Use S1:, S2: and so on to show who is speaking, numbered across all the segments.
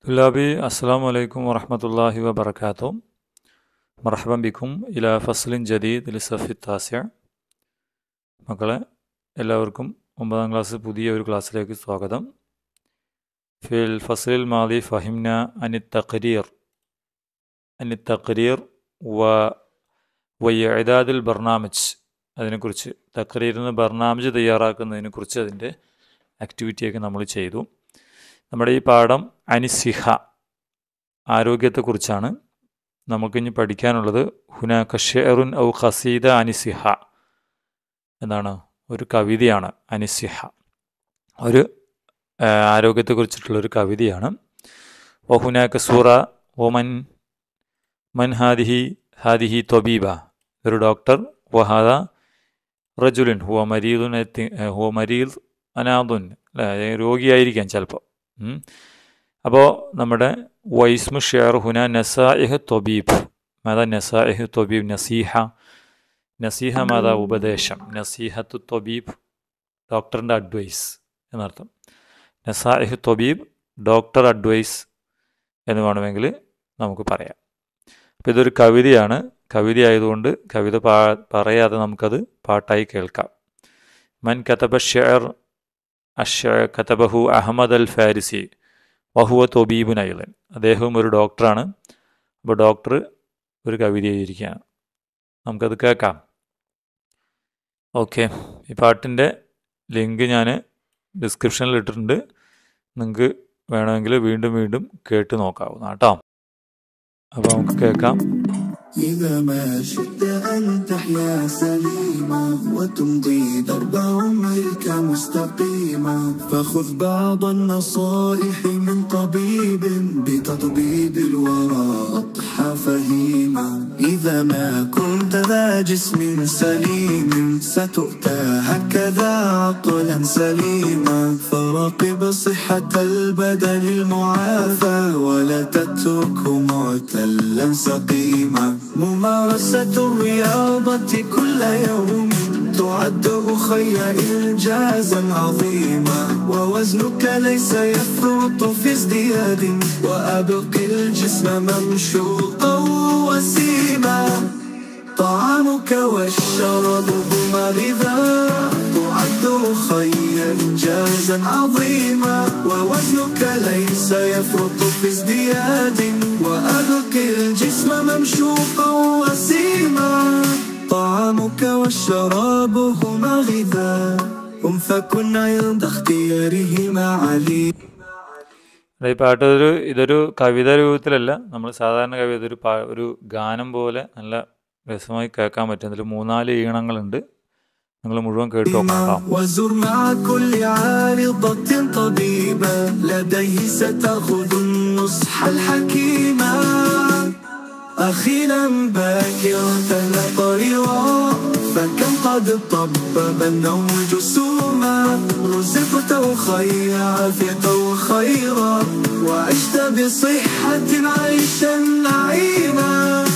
S1: طلابي السلام عليكم ورحمة الله وبركاته مرحبا بكم إلى فصل جديد للصف التاسع മക്കളെ എല്ലാവർക്കും ഒമ്പതാം ക്ലാസ് പുതിയ ഒരു ക്ലാസ്സിലേക്ക് സ്വാഗതം ഫിൽ ഫസലിൽ മാലി ഫഹിംന അനി തഖരീർ അനി തഖരീർ വ വയ്യദാദിൽ ബർണാമിജ് അതിനെക്കുറിച്ച് തഖരീറിന് ബർണാമിജ് തയ്യാറാക്കുന്നതിനെക്കുറിച്ച് അതിൻ്റെ ആക്ടിവിറ്റിയൊക്കെ നമ്മൾ ചെയ്തു നമ്മുടെ ഈ പാഠം അനിസിഹ ആരോഗ്യത്തെക്കുറിച്ചാണ് നമുക്കിനി പഠിക്കാനുള്ളത് ഹുനാക ഷെറുൻ ഔ ഖസീദ അനിസിഹ എന്താണ് ഒരു കവിതയാണ് അനിസിഹ ഒരു ആ, ആരോഗ്യത്തെക്കുറിച്ചിട്ടുള്ള ഒരു കവിതയാണ് ഓ ഹുനാക സൂറ ഓ മൻ മൻ ഹാദിഹി ഹാദിഹി തൊബീബ ഒരു ഡോക്ടർ വഹാദ റജുലിൻ ഹുവ മരീദുൻ എത്തി- ഹുവ മരീദ് അനാദുൻ അല്ലേ രോഗിയായിരിക്കാം ചിലപ്പോൾ അപ്പോൾ നമ്മുടെ വൈസ്മു ഷെയർ ഹുന നസാഇഹ് തൊബീബ് മാതാ നസാഇഹ് തൊബീബ് നസീഹ നസീഹ മാതാ ഉപദേശം നസീഹത്ത് തൊബീബ് ഡോക്ടറിൻ്റെ അഡ്വൈസ് എന്നർത്ഥം നസാഇഹ് തൊബീബ് ഡോക്ടർ അഡ്വൈസ് എന്ന് വേണമെങ്കിൽ നമുക്ക് പറയാം അപ്പോൾ ഇതൊരു കവിതയാണ് കവിത ആയതുകൊണ്ട് കവിത പാ പറയാതെ നമുക്കത് പാട്ടായി കേൾക്കാം മൻ കതബ ഷെയർ അഷ കതബഹു അഹമ്മദ് അൽ ഫാരിസി വഹുവ തൊബീബുൻ ഐലൻ അദ്ദേഹവും ഒരു ഡോക്ടറാണ് അപ്പോൾ ഡോക്ടർ ഒരു കവിത എഴുതിയിരിക്കുകയാണ് നമുക്കത് കേൾക്കാം ഓക്കെ ഈ പാട്ടിൻ്റെ ലിങ്ക് ഞാൻ ഡിസ്ക്രിപ്ഷനിൽ ഇട്ടിട്ടുണ്ട് നിങ്ങൾക്ക് വേണമെങ്കിൽ വീണ്ടും വീണ്ടും കേട്ട് നോക്കാവുന്ന കേട്ടോ അപ്പോൾ നമുക്ക് കേൾക്കാം
S2: إذا ما شئت أن تحيا سليما وتمضي درب عمرك مستقيما فخذ بعض النصائح من طبيب بتطبيب الورى أضحى فهيما إذا ما كنت ذا جسم سليم ستؤتى هكذا عقلا سليما فراقب صحة البدن المعافى ولا تتركه معتلا سقيما ممارسة الرياضة كل يوم تعد أخي إنجازا عظيما ووزنك ليس يفرط في ازدياد وأبق الجسم ممشوقا وسيما طعامك والشراب هما غذاء تعد خيا إنجازا عظيما ووزنك ليس يفرط في ازدياد وأبق الجسم ممشوقا وسيما طعامك والشراب هما غذاء هم فكن عند اختيارهما عليم
S1: ഈ പാട്ട് ഒരു ഇതൊരു കവിത രൂപത്തിലല്ല നമ്മൾ സാധാരണ കവിത ഇതൊരു പാ ഒരു ഗാനം പോലെ നല്ല രസമായി കേൾക്കാൻ പറ്റും ഇതിൽ മൂന്നാല് ഈണങ്ങളുണ്ട് നിങ്ങൾ മുഴുവൻ കേട്ട് നോക്കാം കേട്ടോ
S2: وزر مع كل عارضة طبيبا لديه ستأخذ النصح الحكيما أخيرا باكرة قريرا فكم قد طبب النوم جسوما رزقت وخير عافية وخيرا وعشت بصحة عيشا نعيما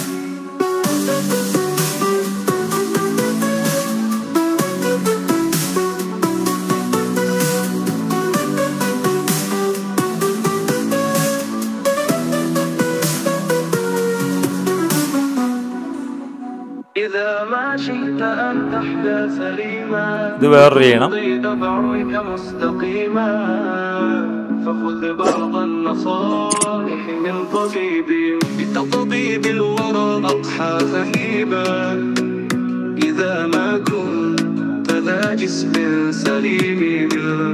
S2: إذا ما شئت أن تحيا سليما
S1: ഇത് വേറൊരു ഈണം
S2: تمضي بعرك مستقيما فخذ بعض النصائح من طبيب بتطبيب الورى أضحى فهيبا إذا ما كنت ذا جسم سليم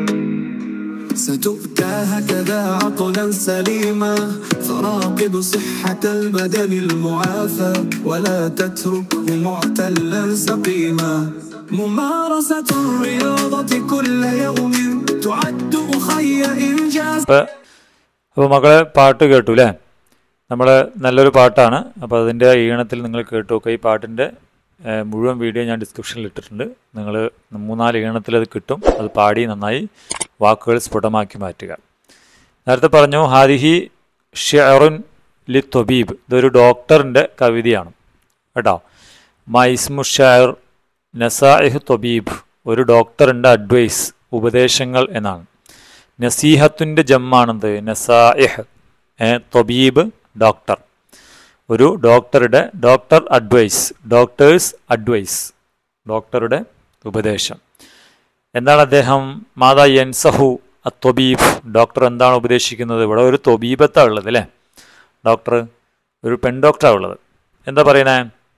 S2: ستؤتى هكذا عقلا سليما فراقب صحة البدن المعافى ولا تتركه معتلا سقيما ممارسة الرياضة كل يوم تعد أخي إنجاز
S1: അപ്പോൾ അപ്പോൾ മക്കളെ പാട്ട് കേട്ടു അല്ലേ നമ്മൾ നല്ലൊരു പാട്ടാണ് അപ്പോൾ അതിൻ്റെ ഈണത്തിൽ നിങ്ങൾ കേട്ടു നോക്കുക ഈ പാട്ടിൻ്റെ ഏഹ്, മുഴുവൻ വീഡിയോ ഞാൻ ഡിസ്ക്രിപ്ഷനിൽ ഇട്ടിട്ടുണ്ട് നിങ്ങൾ മൂന്നാല് ഈണത്തിൽ അത് കിട്ടും അത് പാടി നന്നായി വാക്കുകൾ സ്ഫുടമാക്കി മാറ്റുക നേരത്തെ പറഞ്ഞു ഹാദിഹി ഷെറുൻ ലി തൊബീബ് ഇതൊരു ഡോക്ടറിൻ്റെ കവിതയാണ് കേട്ടോ മൈസ്മു ഷെയർ നസാഇഹ് തൊബീബ് ഒരു ഡോക്ടറിൻ്റെ അഡ്വൈസ് ഉപദേശങ്ങൾ എന്നാണ് നസീഹത്തിൻ്റെ ജമ്മാണെന്ത് നസാഇഹ് തൊബീബ് ഡോക്ടർ ഒരു ഡോക്ടറുടെ ഡോക്ടർ അഡ്വൈസ് ഡോക്ടേഴ്സ് അഡ്വൈസ് ഡോക്ടറുടെ ഉപദേശം എന്താണ് അദ്ദേഹം മാതാ യൻസഹു അത്തൊബീബ് ഡോക്ടർ എന്താണ് ഉപദേശിക്കുന്നത് ഇവിടെ ഒരു തൊബീബത്താണ് ഉള്ളത് അല്ലേ ഡോക്ടർ ഒരു പെൺ ഡോക്ടറാണ് ഉള്ളത് എന്താ പറയണേ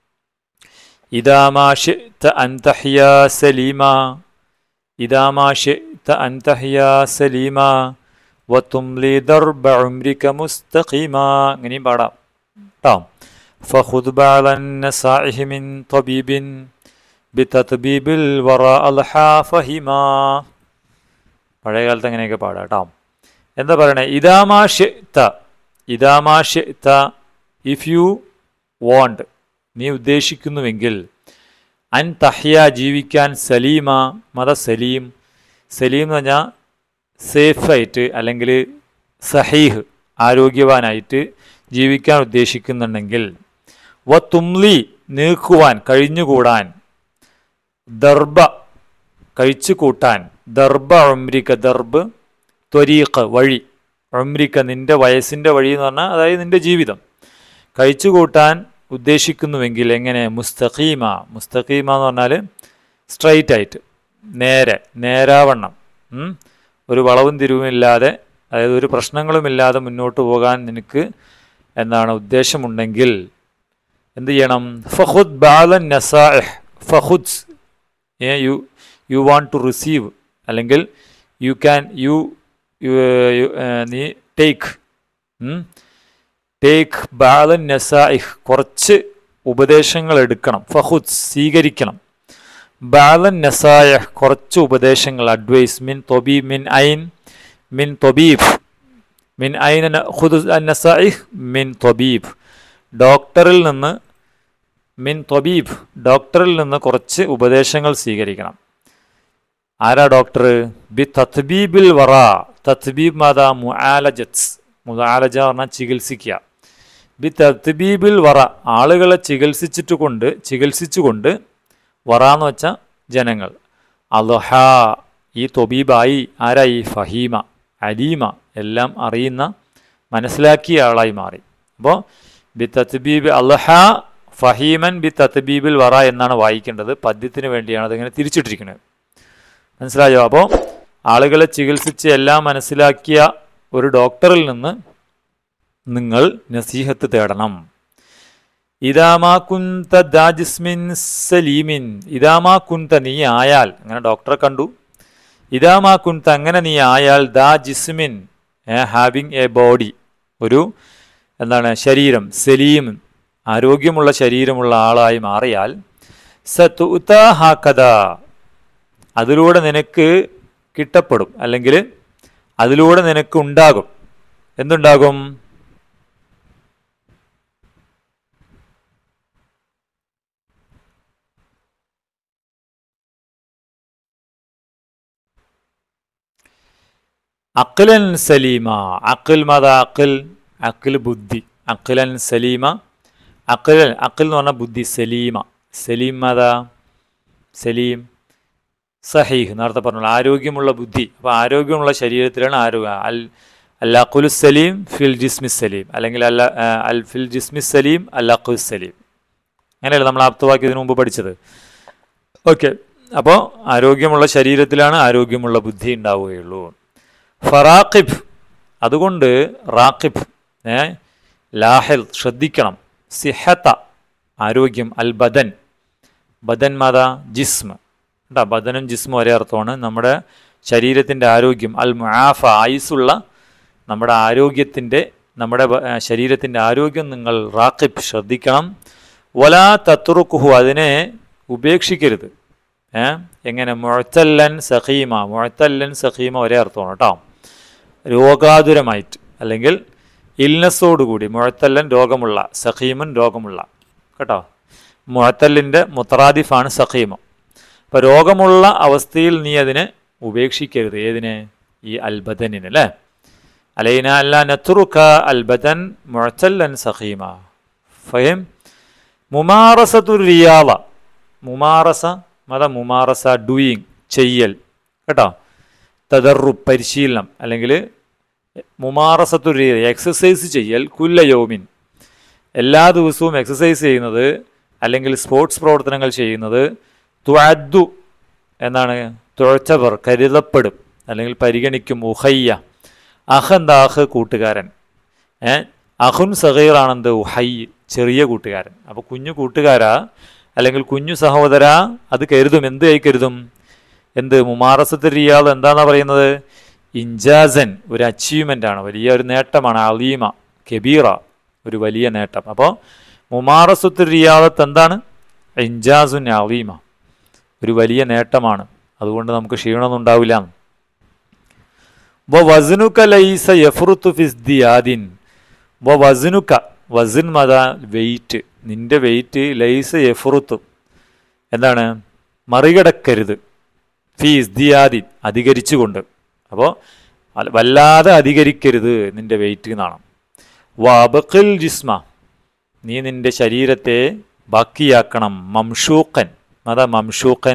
S1: ഇതാമാഷിത്ത അന്തഹിയ സലീമ ഇതാമാഷിത്ത അന്തഹിയ സലീമ വത്തുംലി ദർബ ഉംരിക മുസ്തഖീമ അങ്ങനെയും പാടാം കേട്ടോ فخذ بعض النصائح من طبيب بتطبيب الوراء الحا فهما പഴയ കാലത്ത് അങ്ങനെയൊക്കെ പാടാം കേട്ടോ എന്താ പറയണേ ഇതാമാഷിത്ത ഇതാമാഷിത്ത ഇഫ് യു വോണ്ട് നീ ഉദ്ദേശിക്കുന്നുവെങ്കിൽ അൻ തഹ്യ ജീവിക്കാൻ സലീമ മത സലീം സലീം എന്ന് പറഞ്ഞാൽ സേഫായിട്ട് അല്ലെങ്കിൽ സഹീഹ് ആരോഗ്യവാനായിട്ട് ജീവിക്കാൻ ഉദ്ദേശിക്കുന്നുണ്ടെങ്കിൽ വ തുംലി നീക്കുവാൻ കഴിഞ്ഞുകൂടാൻ ദർബ കഴിച്ചു കൂട്ടാൻ ദർബ ഒമ്രിക്ക ദർബ് ത്വരീഖ് വഴി ഒമ്രിക്ക നിന്റെ വയസ്സിൻ്റെ വഴി എന്ന് പറഞ്ഞാൽ അതായത് നിന്റെ ജീവിതം കഴിച്ചു കൂട്ടാൻ ഉദ്ദേശിക്കുന്നുവെങ്കിൽ എങ്ങനെ മുസ്തഖീമ മുസ്തഖീമ എന്ന് പറഞ്ഞാൽ സ്ട്രൈറ്റ് ആയിട്ട് നേരെ നേരാവണ്ണം ഉം? ഒരു വളവും തിരിവുമില്ലാതെ അതായത് ഒരു പ്രശ്നങ്ങളുമില്ലാതെ മുന്നോട്ട് പോകാൻ നിനക്ക് എന്താണ് ഉദ്ദേശമുണ്ടെങ്കിൽ എന്ത് ചെയ്യണം ഫഹുദ് ബാലൻ നസാഹ് ഫഹുദ് you you want to receive അല്ലെങ്കിൽ യു ക്യാൻ യു നീ ടേക്ക് ടേക്ക് ബാലൻ നസായിഹ് കുറച്ച് ഉപദേശങ്ങൾ എടുക്കണം ഫഹുദ് സ്വീകരിക്കണം ബാലൻ നസായ കുറച്ച് ഉപദേശങ്ങൾ അഡ്വൈസ് മിൻ തൊബീബ് മിൻ ഐൻ മിൻ തൊബീബ് മിൻ ഐൻ ഖുദ് നസായിഹ് മിൻ തൊബീബ് ഡോക്ടറിൽ നിന്ന് മിൻ തൊബീബ് ഡോക്ടറിൽ നിന്ന് കുറച്ച് ഉപദേശങ്ങൾ സ്വീകരിക്കണം ആരാ ഡോക്ടർ ബി തത്ബീബിൽ വറ തത്ബീബ് മാതാ മുആലജത്ത് മുആലജ പറഞ്ഞാൽ ചികിത്സിക്കുക ബി തത്ബീബിൽ വറ ആളുകളെ ചികിത്സിച്ചിട്ട് കൊണ്ട് ചികിത്സിച്ചുകൊണ്ട് വറ എന്ന് വെച്ചാൽ ജനങ്ങൾ അൽഹ ഈ തൊബീബായി ആരായി ഫഹീമ അലീമ എല്ലാം അറിയുന്ന മനസ്സിലാക്കിയ ആളായി മാറി അപ്പോൾ ബി തത്ബീബ് അൽഹ ഫഹീമൻ ബി തത്ബീബിൽ വറ എന്നാണ് വായിക്കേണ്ടത് പദ്യത്തിന് വേണ്ടിയാണ് അതിങ്ങനെ തിരിച്ചിട്ടിരിക്കുന്നത് മനസ്സിലായോ അപ്പോൾ ആളുകളെ ചികിത്സിച്ച് എല്ലാം മനസ്സിലാക്കിയ ഒരു ഡോക്ടറിൽ നിന്ന് നിങ്ങൾ നസീഹത്ത് തേടണം ഇതാമാ കുന്ത ദാജിസ്മിൻ സലീമിൻ ഇതാമാ കുന്ത നീ ആയാൽ അങ്ങനെ ഡോക്ടറെ കണ്ടു ഇതാമാ കുന്ത അങ്ങനെ നീ ആയാൽ ദാ ജിസ്മിൻ ഹാവിങ് എ ബോഡി ഒരു എന്താണ് ശരീരം സലീം ആരോഗ്യമുള്ള ശരീരമുള്ള ആളായി മാറിയാൽ സത്തുതാഹാക്കഥ അതിലൂടെ നിനക്ക് കിട്ടപ്പെടും അല്ലെങ്കിൽ അതിലൂടെ നിനക്ക് ഉണ്ടാകും എന്തുണ്ടാകും അഖിലൻ സലീമ അഖിൽ മത അഖിൽ അഖിൽ ബുദ്ധി അഖിലൻ സലീമ അഖിലൻ അഖിൽ എന്ന് പറഞ്ഞാൽ ബുദ്ധി സലീമ സലീം മത സലീം സഹീഹ് നേരത്തെ പറഞ്ഞു ആരോഗ്യമുള്ള ബുദ്ധി അപ്പോൾ ആരോഗ്യമുള്ള ശരീരത്തിലാണ് ആരോഗ്യം അൽ അൽ അഖുലു സലീം ഫിൽ ജിസ്മിസ് സലീം അല്ലെങ്കിൽ അല്ല അൽ ഫിൽ ജിസ്മിസ് സലീം അൽ അഖുൽ സലീം അങ്ങനെയല്ല നമ്മൾ ആപ്തവാക്കി ഇതിനു മുമ്പ് പഠിച്ചത് ഓക്കെ അപ്പോൾ ആരോഗ്യമുള്ള ശരീരത്തിലാണ് ആരോഗ്യമുള്ള ബുദ്ധി ഉണ്ടാവുകയുള്ളൂ ഫറാഖിബ് അതുകൊണ്ട് റാഖിബ് ഏ ലാഹിൽ ശ്രദ്ധിക്കണം സിഹത്ത ആരോഗ്യം അൽ ബദൻ ബദൻ മാത ജിസ്മ കേട്ടോ ബദനും ജിസ്മും ഒരേ അർത്ഥമാണ് നമ്മുടെ ശരീരത്തിൻ്റെ ആരോഗ്യം അൽ മുആഫ ആയുസ്സുള്ള നമ്മുടെ ആരോഗ്യത്തിൻ്റെ നമ്മുടെ ശരീരത്തിൻ്റെ ആരോഗ്യം നിങ്ങൾ റാഖിബ് ശ്രദ്ധിക്കണം വലാ തത്രുക്കുഹു അതിനെ ഉപേക്ഷിക്കരുത് ഏ എങ്ങനെ മുഴത്തല്ലൻ സഖീമ മുഴത്തല്ലൻ സഖീമ ഒരേ അർത്ഥമാണ് കേട്ടോ രോഗാതുരമായിട്ട് അല്ലെങ്കിൽ ഇൽനെസ്സോടുകൂടി മുഴത്തല്ലൻ രോഗമുള്ള സഖീമൻ രോഗമുള്ള കേട്ടോ മുഴത്തല്ലിൻ്റെ മുത്തറാദിഫാണ് സഖീമം അപ്പോൾ രോഗമുള്ള അവസ്ഥയിൽ നീ അതിനെ ഉപേക്ഷിക്കരുത് ഏതിനെ ഈ അൽബദനിന് അല്ലേ അലൈന അല്ല നത്തുറുക്ക അൽബദൻ മുഴത്തല്ലൻ സഖീമ ഫഹിം മുമാറസത്തു റിയാള മുമാറസ മത മുമാറസ ഡൂയിങ് ചെയ്യൽ കേട്ടോ തദറു പരിശീലനം അല്ലെങ്കിൽ മുമാറസത്തുരി എക്സസൈസ് ചെയ്യൽ കുല്ല യോമിൻ എല്ലാ ദിവസവും എക്സസൈസ് ചെയ്യുന്നത് അല്ലെങ്കിൽ സ്പോർട്സ് പ്രവർത്തനങ്ങൾ ചെയ്യുന്നത് ത്വദ്ദു എന്നാണ് തുഴച്ചവർ കരുതപ്പെടും അല്ലെങ്കിൽ പരിഗണിക്കും ഉഹയ്യ അഹ് എന്താ അഹ് കൂട്ടുകാരൻ ഏ അഹുൻ സഹീറാണെന്ത് ഉഹൈ ചെറിയ കൂട്ടുകാരൻ അപ്പോൾ കുഞ്ഞു കൂട്ടുകാരാ അല്ലെങ്കിൽ കുഞ്ഞു സഹോദര അത് കരുതും എന്ത് ആയി കരുതും എന്ത് മുമാറസത്ത് റിയാൽ എന്താണെന്നാ പറയുന്നത് ഇൻജാസൻ ഒരു അച്ചീവ്മെൻ്റ് ആണ് വലിയ ഒരു നേട്ടമാണ് അലീമ കെബീറ ഒരു വലിയ നേട്ടം അപ്പോൾ മുമാറസത്ത് റിയാദത്ത് എന്താണ് ഇൻജാസുൻ അലീമ ഒരു വലിയ നേട്ടമാണ് അതുകൊണ്ട് നമുക്ക് ക്ഷീണമൊന്നും ഉണ്ടാവില്ല വ വസനുക ലൈസ യഫ്റുത്തു ഫിസ്ദിയാദിൻ വ വസനുക വസൻ മത വെയിറ്റ് നിന്റെ വെയിറ്റ് ലൈസ യഫ്റുത്തു എന്താണ് മറികടക്കരുത് ഫി ഇസ്ദിയാദിൻ അധികരിച്ചുകൊണ്ട് അപ്പോൾ വല്ലാതെ അധികരിക്കരുത് നിന്റെ വെയിറ്റ് എന്നാണ് വബക്കിൽ ജിസ്മ നീ നിന്റെ ശരീരത്തെ ബാക്കിയാക്കണം മംഷൂക്കൻ അതാ മംഷൂക്കൻ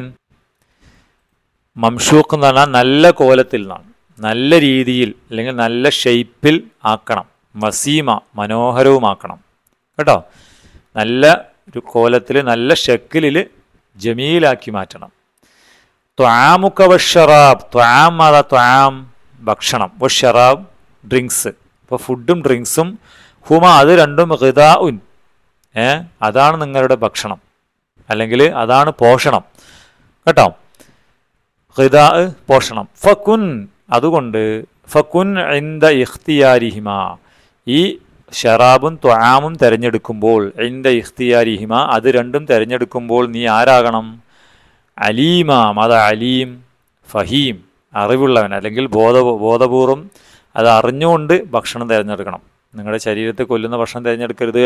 S1: മംഷൂക്ക് എന്ന് പറഞ്ഞാൽ നല്ല കോലത്തിൽ നിന്നാണ് നല്ല രീതിയിൽ അല്ലെങ്കിൽ നല്ല ഷെയ്പ്പിൽ ആക്കണം വസീമ മനോഹരവുമാക്കണം കേട്ടോ നല്ല ഒരു കോലത്തിൽ നല്ല ഷെക്കിലിൽ ജമീലാക്കി മാറ്റണം ത്വാമുക്ക വഷറാബ് ത്വാം അതാ ത്വാം ഭക്ഷണം വഷറാബ് ഡ്രിങ്ക്സ് ഇപ്പോൾ ഫുഡും ഡ്രിങ്ക്സും ഹുമ അത് രണ്ടും ഹിതാ ഉൻ ഏ അതാണ് നിങ്ങളുടെ ഭക്ഷണം അല്ലെങ്കിൽ അതാണ് പോഷണം കേട്ടോ ഹിതാ പോഷണം ഫക്കുൻ അതുകൊണ്ട് ഫക്കുൻ ഇന്ദ ഇഖ്തിയാരിഹിമ ഈ ഷറാബും ത്വാമും തിരഞ്ഞെടുക്കുമ്പോൾ ഇന്ദ ഇഖ്തിയാരിഹിമ അത് രണ്ടും തിരഞ്ഞെടുക്കുമ്പോൾ നീ ആരാകണം അലീമാം അത് അലീം ഫഹീം അറിവുള്ളവൻ അല്ലെങ്കിൽ ബോധ ബോധപൂർവം അത് അറിഞ്ഞുകൊണ്ട് ഭക്ഷണം തിരഞ്ഞെടുക്കണം നിങ്ങളുടെ ശരീരത്തെ കൊല്ലുന്ന ഭക്ഷണം തിരഞ്ഞെടുക്കരുത്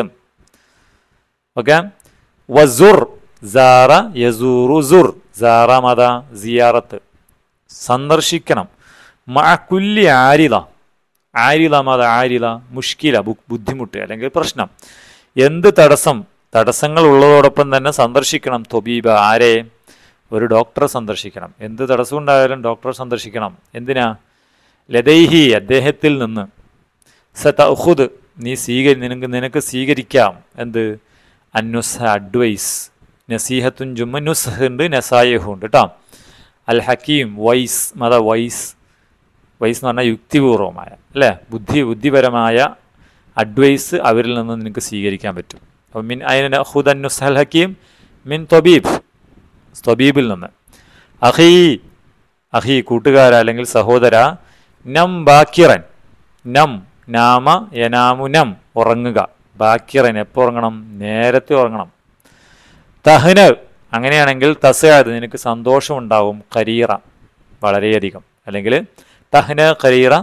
S1: ഓക്കെ വസുർ സാറ യസൂറു സുർ സാറ മത സിയാറത്ത് സന്ദർശിക്കണം മഅക്കുല്ലി ആരില ആരില മത ആരില മുഷ്കില ബു- ബുദ്ധിമുട്ട് അല്ലെങ്കിൽ പ്രശ്നം എന്ത് തടസ്സം തടസ്സങ്ങൾ ഉള്ളതോടൊപ്പം തന്നെ സന്ദർശിക്കണം തൊബീബ ആരെ ഒരു ഡോക്ടറെ സന്ദർശിക്കണം എന്ത് തടസ്സം ഉണ്ടായാലും ഡോക്ടറെ സന്ദർശിക്കണം എന്തിനാ ലതൈഹി അദ്ദേഹത്തിൽ നിന്ന് സതഹുദ് നീ സ്വീകരി നിനക്ക് നിനക്ക് സ്വീകരിക്കാം എന്ത് അന്നുസ അഡ്വൈസ് നസീഹത്തുൻ ജുമ്മ നുസഹ് ഉണ്ട് നസായഹു ഉണ്ട് കേട്ടോ അൽ ഹക്കീം വൈസ് മത വൈസ് വൈസ് എന്ന് പറഞ്ഞാൽ യുക്തിപൂർവമായ അല്ലേ ബുദ്ധി ബുദ്ധിപരമായ അഡ്വൈസ് അവരിൽ നിന്ന് നിനക്ക് സ്വീകരിക്കാൻ പറ്റും അപ്പോൾ മിൻ അയിന ഹുദൻ നുസഹൽ ഹക്കീം മിൻ തൊബീബ് തൊബീബിൽ നിന്ന് അഹീ അഹി കൂട്ടുകാര അല്ലെങ്കിൽ സഹോദര നം ബാക്കിറൻ നം നാമ യനാമു നം ഉറങ്ങുക ബാക്കിറൻ എപ്പോൾ ഉറങ്ങണം നേരത്തെ ഉറങ്ങണം തഹ്ന അങ്ങനെയാണെങ്കിൽ തസയാത് നിനക്ക് സന്തോഷമുണ്ടാവും കരീറ വളരെയധികം അല്ലെങ്കിൽ തഹ്ന കരീറ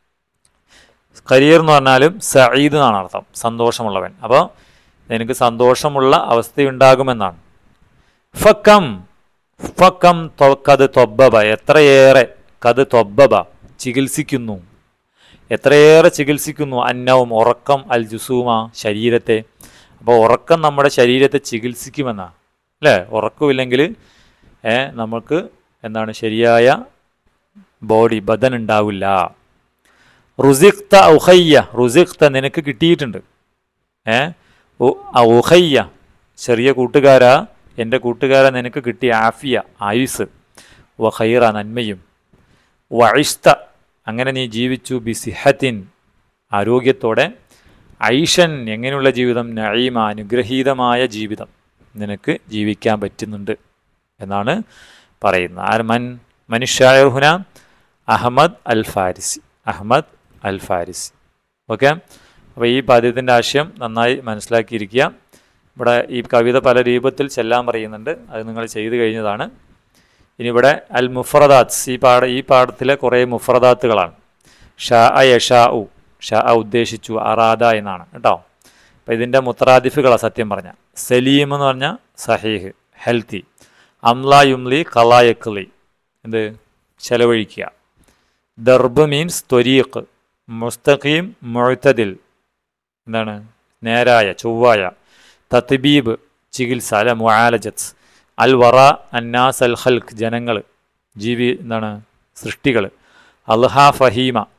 S1: കരീർ എന്ന് പറഞ്ഞാലും സഈദ് എന്നാണ് അർത്ഥം സന്തോഷമുള്ളവൻ അപ്പോൾ നിനക്ക് സന്തോഷമുള്ള അവസ്ഥയുണ്ടാകുമെന്നാണ് ഫക്കം ഫക്കം തൊ- കത് തൊബ്ബബ എത്രയേറെ കത് തൊബ്ബബ ചികിത്സിക്കുന്നു എത്രയേറെ ചികിത്സിക്കുന്നു അന്നവും ഉറക്കം അൽ ജുസൂമ ശരീരത്തെ അപ്പോൾ ഉറക്കം നമ്മുടെ ശരീരത്തെ ചികിത്സിക്കുമെന്നാ അല്ലേ ഉറക്കമില്ലെങ്കിൽ ഏ, നമുക്ക് എന്താണ് ശരിയായ ബോഡി ബദൻ ഉണ്ടാവില്ല റുസിഖ്ത ഉഹയ്യ റുസിഖ്ത നിനക്ക് കിട്ടിയിട്ടുണ്ട് ഏ ഉ- ആ ഉഹയ്യ ചെറിയ കൂട്ടുകാരാ എൻ്റെ കൂട്ടുകാരാ നിനക്ക് കിട്ടിയ ആഫിയ ആയുസ് വ ഖൈറ നന്മയും വഴിസ്ത അങ്ങനെ നീ ജീവിച്ചു ബി സിഹത്തിൻ ആരോഗ്യത്തോടെ ഐഷൻ എങ്ങനെയുള്ള ജീവിതം നഈമ അനുഗ്രഹീതമായ ജീവിതം നിനക്ക് ജീവിക്കാൻ പറ്റുന്നുണ്ട് എന്നാണ് പറയുന്നത് ആർ മൻ മനുഷ്യായർ ഹുന Ahmad al Farisi Ahmad al Farisi okay അപ്പോൾ ഈ പദ്യത്തിൻ്റെ ആശയം നന്നായി മനസ്സിലാക്കിയിരിക്കുക ഇവിടെ ഈ കവിത പല രൂപത്തിൽ ചെല്ലാൻ പറയുന്നുണ്ട് അത് നിങ്ങൾ ചെയ്തു കഴിഞ്ഞതാണ് ഇനി ഇവിടെ അൽ മുഫറദാത്ത് ഈ പാഠ ഈ പാഠത്തിലെ കുറേ മുഫറദാത്തുകളാണ് ഷാ അ യഷാ ഉ ഷാ അ ഉദ്ദേശിച്ചു അറാദ എന്നാണ് കേട്ടോ അപ്പോൾ ഇതിൻ്റെ മുത്തറാദിഫുകളാണ് സത്യം പറഞ്ഞ സലീം എന്ന് പറഞ്ഞാൽ സഹീഹ് ഹെൽത്തി അംല യുംലി കലായക്ലി എന്ത് ചെലവഴിക്കുക ദർബ് മീൻസ് ത്വരീഖ് മുസ്തഖീം മുഴത്തതിൽ എന്താണ് നേരായ ചൊവ്വായ തത്ബീബ് ചികിത്സ അല്ല മുആലജത്ത് അൽ വറ അന്നാസ് അൽ ഖൽഖ് ജനങ്ങൾ ജീവി എന്താണ് സൃഷ്ടികൾ അൽഹ ഫഹീമ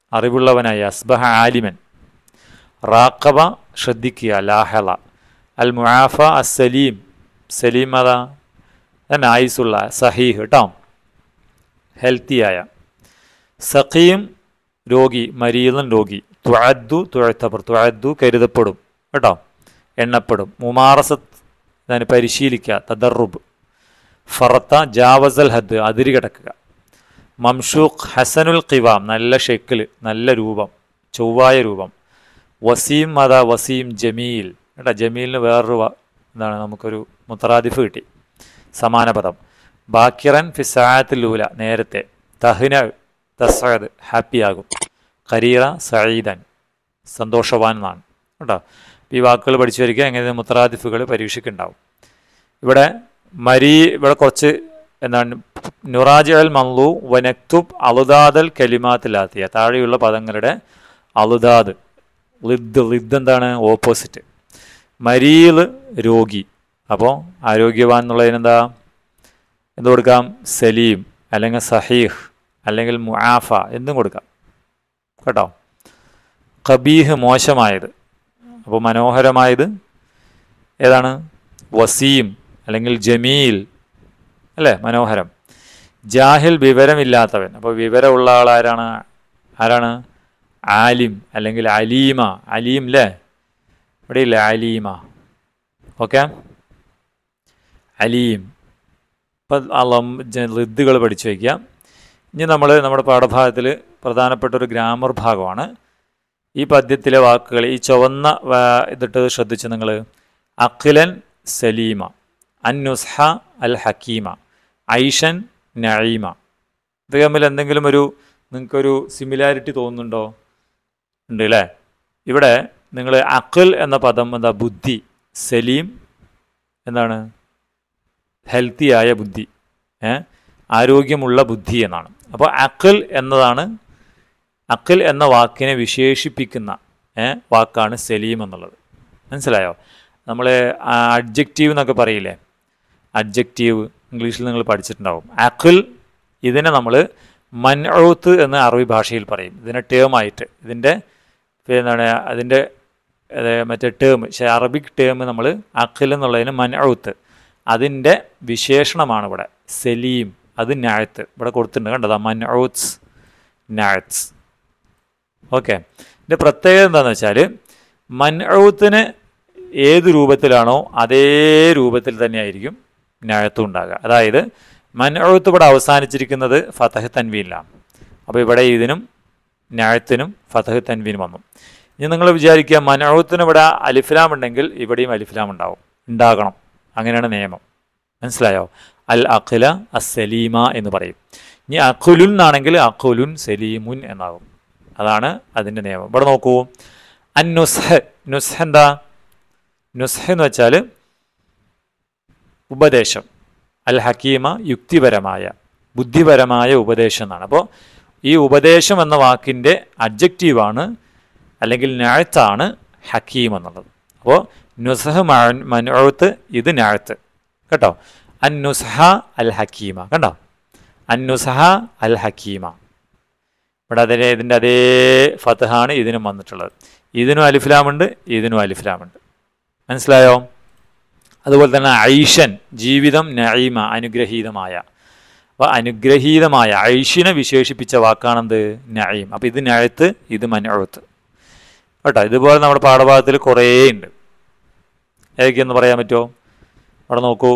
S1: അറിവുള്ളവനായി അസ്ബഹ ആലിമൻ റാക്കബ ശ്രദ്ധിക്കുക ലാഹള അൽ മുആഫ അസലീം സലീം അതാ തന്നെ ആയുസുള്ള സഹീഹ് കേട്ടോ ഹെൽത്തിയായ സഖീം രോഗി മരീലൻ രോഗി തുഴദ്ദു തുഴത്തപ്പർ തുഴദ്ദു കരുതപ്പെടും കേട്ടോ എണ്ണപ്പെടും മുമാറസത്ത് ഞാൻ പരിശീലിക്കുക തദറുബ് ഫറത്ത ജാവസൽ ഹദ് അതിരി കിടക്കുക മംഷൂഖ് ഹസനുൽ ഖിവാം നല്ല ഷെക്കിൽ നല്ല രൂപം ചൊവ്വായ രൂപം വസീം മത വസീം ജമീൽ കേട്ടോ ജമീലിന് വേറൊരു വ- എന്താണ് നമുക്കൊരു മുത്തറാദിഫ് കിട്ടി സമാന പദം ബാക്കിറൻ ഫിസായത്തിലൂല നേരത്തെ തഹ്ന തസദ് ഹാപ്പിയാകും ഖരീറ സഈദൻ സന്തോഷവാൻ എന്നാണ് കേട്ടോ ഈ വാക്കുകൾ പഠിച്ചു വരിക എങ്ങനെ മുത്തറാദിഫുകൾ പരീക്ഷയ്ക്കുണ്ടാവും ഇവിടെ മരി ഇവിടെ കുറച്ച് എന്താണ് നുറാജ് അൽ മൻലു വനക്തുബ് അലുദാദൽ കലിമാത്തിലാത്തിയ താഴെയുള്ള പദങ്ങളുടെ അലുദാദ് ലിദ് ലിദ് എന്താണ് ഓപ്പോസിറ്റ് മരീൽ രോഗി അപ്പോൾ ആരോഗ്യവാൻ എന്നുള്ളതിനെന്താ എന്ത് കൊടുക്കാം സലീം അല്ലെങ്കിൽ സഹീഹ് അല്ലെങ്കിൽ മുആഫ എന്തും കൊടുക്കാം കേട്ടോ കബീഹ് മോശമായത് അപ്പോൾ മനോഹരമായത് ഏതാണ് വസീം അല്ലെങ്കിൽ ജമീൽ അല്ലേ മനോഹരം ജാഹിൽ വിവരമില്ലാത്തവൻ അപ്പോൾ വിവരമുള്ള ആളാരാണ് ആരാണ് ആലിം അല്ലെങ്കിൽ അലീമ അലീം അല്ലേ ഇവിടെ ഇല്ലേ അലീമ ഓക്കെ അലീം ഇപ്പം ലിദ്ദുകൾ പഠിച്ചു വയ്ക്കുക ഇനി നമ്മൾ നമ്മുടെ പാഠഭാഗത്തിൽ പ്രധാനപ്പെട്ട ഒരു ഗ്രാമർ ഭാഗമാണ് ഈ പദ്യത്തിലെ വാക്കുകൾ ഈ ചുവന്ന വാ- ഇതിട്ട് ശ്രദ്ധിച്ച് നിങ്ങൾ അഖിലൻ സലീമ അന്നുസ്ഹ അൽ ഹക്കീമ ഐഷൻ നഈമ ഇത് തമ്മിൽ എന്തെങ്കിലും ഒരു നിങ്ങൾക്കൊരു സിമിലാരിറ്റി തോന്നുന്നുണ്ടോ ഉണ്ട് അല്ലേ ഇവിടെ നിങ്ങൾ അഖിൽ എന്ന പദം എന്താ ബുദ്ധി സലീം എന്താണ് ഹെൽത്തിയായ ബുദ്ധി ഏ ആരോഗ്യമുള്ള ബുദ്ധി എന്നാണ് അപ്പോൾ അഖിൽ എന്നതാണ് അഖിൽ എന്ന വാക്കിനെ വിശേഷിപ്പിക്കുന്ന ഏ, വാക്കാണ് സലീം എന്നുള്ളത് മനസ്സിലായോ നമ്മൾ അഡ്ജക്റ്റീവ് എന്നൊക്കെ പറയില്ലേ അഡ്ജക്റ്റീവ് ഇംഗ്ലീഷിൽ നിങ്ങൾ പഠിച്ചിട്ടുണ്ടാവും അഖിൽ ഇതിനെ നമ്മൾ മൻഔത്ത് എന്ന് അറബി ഭാഷയിൽ പറയും ഇതിനെ ടേം ആയിട്ട് ഇതിൻ്റെ എന്താണ് അതിൻ്റെ അത് മറ്റേ ടേം പക്ഷേ അറബിക് ടേം നമ്മൾ അഖിൽ എന്നുള്ളതിന് മൻഔത്ത് അതിൻ്റെ വിശേഷണമാണ് ഇവിടെ സലീം അത് നാഴത്ത് ഇവിടെ കൊടുത്തിട്ടുണ്ട് കണ്ടതാ മൻഔത്ത്സ് നാഴത്സ് ഓക്കെ ഇതിൻ്റെ പ്രത്യേകത എന്താണെന്ന് വെച്ചാൽ മൻഔത്തിന് ഏത് രൂപത്തിലാണോ അതേ രൂപത്തിൽ തന്നെയായിരിക്കും നാഴത്തും ഉണ്ടാകുക അതായത് മൻഔത്ത് ഇവിടെ അവസാനിച്ചിരിക്കുന്നത് ഫതഹ് തൻവീനിലാണ് അപ്പോൾ ഇവിടെ ഇതിനും നാഴത്തിനും ഫതഹ് തൻവീൻ വന്നു ഇനി നിങ്ങൾ വിചാരിക്കുക മനൗത്തിന് ഇവിടെ അലിഫ്ലാം ഉണ്ടെങ്കിൽ ഇവിടെയും അലിഫ്ലാം ഉണ്ടാവും ഉണ്ടാകണം അങ്ങനെയാണ് നിയമം മനസ്സിലായോ അൽ അഖില അസലീമ എന്ന് പറയും ഇനി അഖുലുൻ എന്നാണെങ്കിൽ അഖുലുൻ സലീമുൻ എന്നാകും അതാണ് അതിൻ്റെ നിയമം ഇവിടെ നോക്കൂ അൻ നുസ്ഹ് നുസ്ഹ് എന്താ നുസ്ഹ് എന്ന് വെച്ചാൽ ഉപദേശം അൽ ഹക്കീമ യുക്തിപരമായ ബുദ്ധിപരമായ ഉപദേശം എന്നാണ് അപ്പോൾ ഈ ഉപദേശം എന്ന വാക്കിൻ്റെ അബ്ജക്റ്റീവാണ് അല്ലെങ്കിൽ നാഴത്താണ് ഹക്കീം എന്നുള്ളത് അപ്പോൾ നുസഹ് മനുഴത്ത് ഇത് നാഴത്ത് കേട്ടോ അൻ നുസഹ അൽ ഹക്കീമ കണ്ടോ അൻ നുസഹ അൽ ഹക്കീമ ഇവിടെ അതിൻ്റെ ഇതിൻ്റെ അതേ ഫതഹാണ് ഇതിനും വന്നിട്ടുള്ളത് ഇതിനും അലിഫ്ലാമുണ്ട് ഇതിനും അലിഫ്ലാമുണ്ട് മനസ്സിലായോ അതുപോലെ തന്നെ ഐഷൻ ജീവിതം നഈമ അനുഗ്രഹീതമായ അപ്പോൾ അനുഗ്രഹീതമായ ഐഷിനെ വിശേഷിപ്പിച്ച വാക്കാണെന്ത് നഈം അപ്പോൾ ഇത് നഴത്ത് ഇത് മനഴുത്ത് കേട്ടോ ഇതുപോലെ നമ്മുടെ പാഠഭാഗത്തിൽ കുറേ ഉണ്ട് ഏതൊക്കെയെന്ന് പറയാൻ പറ്റുമോ അവിടെ നോക്കൂ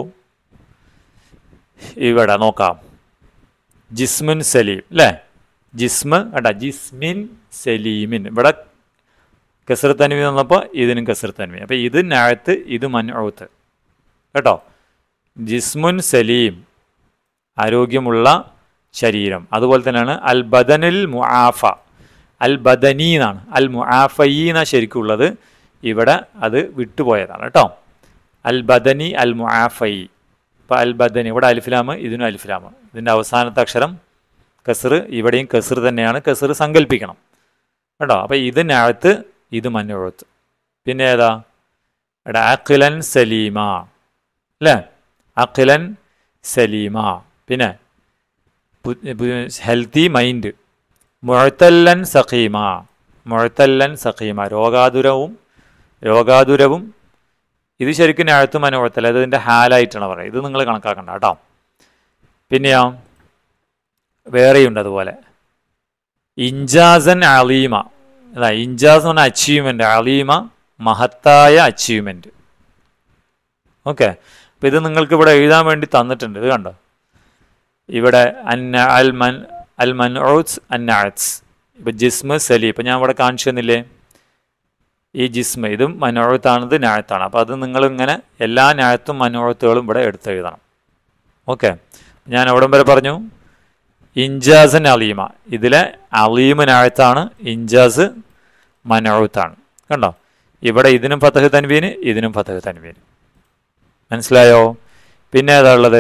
S1: ഇവിടെ നോക്കാം ജിസ്മിൻ സലീം അല്ലേ ജിസ്മ് കേട്ടാ ജിസ്മിൻ സലീമിൻ ഇവിടെ കസർ തൻവീൻ വന്നപ്പോൾ ഇതിനും കസർ തൻവീൻ അപ്പോൾ ഇത് നാഴത്ത് ഇത് മൻഔത്ത് കേട്ടോ ജിസ്മുൻ സലീം ആരോഗ്യമുള്ള ശരീരം അതുപോലെ തന്നെയാണ് അൽ ബദനിൽ മുആഫ അൽ ബദനി എന്നാണ് അൽ മുആഫയി എന്നാണ് ശരിക്കുള്ളത് ഇവിടെ അത് വിട്ടുപോയതാണ് കേട്ടോ അൽ ബദനി അൽ മുആഫയി ഇപ്പോൾ അൽ ബദനി ഇവിടെ അൽഫിലാം ഇതിനും അൽഫിലാം ഇതിൻ്റെ അവസാനത്തെ അക്ഷരം കസർ ഇവിടെയും കസർ തന്നെയാണ് കസർ സങ്കല്പിക്കണം കേട്ടോ അപ്പോൾ ഇതിനകത്ത് ഇത് മഞ്ഞുഴത്ത് പിന്നെ ഏതാ ഇവിടെ അഖിലൻ സലീമ അല്ലേ അഖിലൻ സലീമ പിന്നെ ഹെൽത്തി മൈൻഡ് മുഴത്തല്ലൻ സഖീമ മുഴത്തല്ലൻ സഖീമ രോഗാതുരവും രോഗാതുരവും ഇത് ശരിക്കും ഞാഴത്ത് മനോഴത്തല്ല ഇത് ഇതിൻ്റെ ഹാലായിട്ടാണ് പറയുന്നത് ഇത് നിങ്ങൾ കണക്കാക്കണ്ട കേട്ടോ പിന്നെയോ വേറെയുണ്ട് അതുപോലെ ഇൻജാസൻ അലീമ അതാ ഇൻജാസ് എന്ന് പറഞ്ഞാൽ അച്ചീവ്മെൻ്റ് അലീമ മഹത്തായ അച്ചീവ്മെൻറ്റ് ഓക്കെ അപ്പോൾ ഇത് നിങ്ങൾക്ക് ഇവിടെ എഴുതാൻ വേണ്ടി തന്നിട്ടുണ്ട് ഇത് കണ്ടോ ഇവിടെ അന്ന അൽ മൻ അൽ മൻഊസ് അന്നാഅത്സ് ഇപ്പം ജിസ്മ് സലി ഇപ്പം ഞാൻ ഇവിടെ കാണിച്ചു തന്നില്ലേ ഈ ജിസ്മ ഇതും മനോഴത്താണിത് ഞാഴത്താണ് അപ്പോൾ അത് നിങ്ങളിങ്ങനെ എല്ലാ ഞാഴത്തും മനോഴത്തുകളും ഇവിടെ എടുത്തെഴുതണം ഓക്കെ ഞാൻ എവിടം വരെ പറഞ്ഞു ഇൻജാസൻ അലീമ ഇതിലെ അലീമ് ഞാഴത്താണ് ഇൻജാസ് മനോഴത്താണ് കണ്ടോ ഇവിടെ ഇതിനും ഫതഹ് തൻവീന് ഇതിനും ഫതഹ് തൻവീന് മനസ്സിലായോ പിന്നെ ഏതാ ഉള്ളത്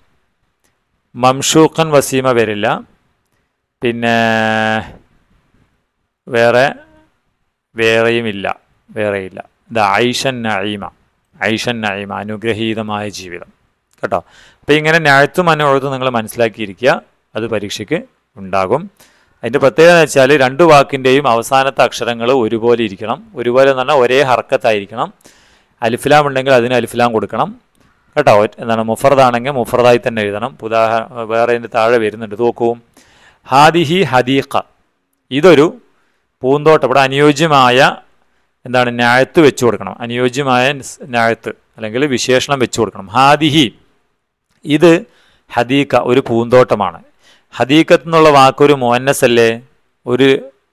S1: മംഷൂഖൻ വസീമ വരില്ല പിന്നെ വേറെ വേറെയും ഇല്ല വേറെയില്ല ഇത് ഐഷൻ നഈമ ഐഷൻ നഈമ അനുഗ്രഹീതമായ ജീവിതം കേട്ടോ അപ്പോൾ ഇങ്ങനെ ഞാഴ്ത്തും മനോഴത്തും നിങ്ങൾ മനസ്സിലാക്കിയിരിക്കുക അത് പരീക്ഷയ്ക്ക് ഉണ്ടാകും അതിൻ്റെ പ്രത്യേകത എന്ന് വെച്ചാൽ രണ്ട് വാക്കിൻ്റെയും അവസാനത്തെ അക്ഷരങ്ങൾ ഒരുപോലെ ഇരിക്കണം ഒരുപോലെ എന്ന് പറഞ്ഞാൽ ഒരേ ഹർക്കത്തായിരിക്കണം അലിഫിലാം ഉണ്ടെങ്കിൽ അതിന് അലിഫിലാം കൊടുക്കണം കേട്ടോ ഒറ്റ- എന്താണ് മുഫറദാണെങ്കിൽ മുഫറദായി തന്നെ എഴുതണം ഉദാഹരണ വേറെ അതിൻ്റെ താഴെ വരുന്നുണ്ട് നോക്കൂ ഹാദിഹി ഹദീഖ ഇതൊരു പൂന്തോട്ടം ഇവിടെ അനുയോജ്യമായ എന്താണ് ന്യായത്ത് വെച്ച് കൊടുക്കണം അനുയോജ്യമായ സ് ന്യായത്ത് അല്ലെങ്കിൽ വിശേഷണം വെച്ച് കൊടുക്കണം ഹാദിഹി ഇത് ഹദീക്ക ഒരു പൂന്തോട്ടമാണ് ഹദീക്കത്ത് എന്നുള്ള വാക്ക് ഒരു മോന്നസ് അല്ലേ ഒരു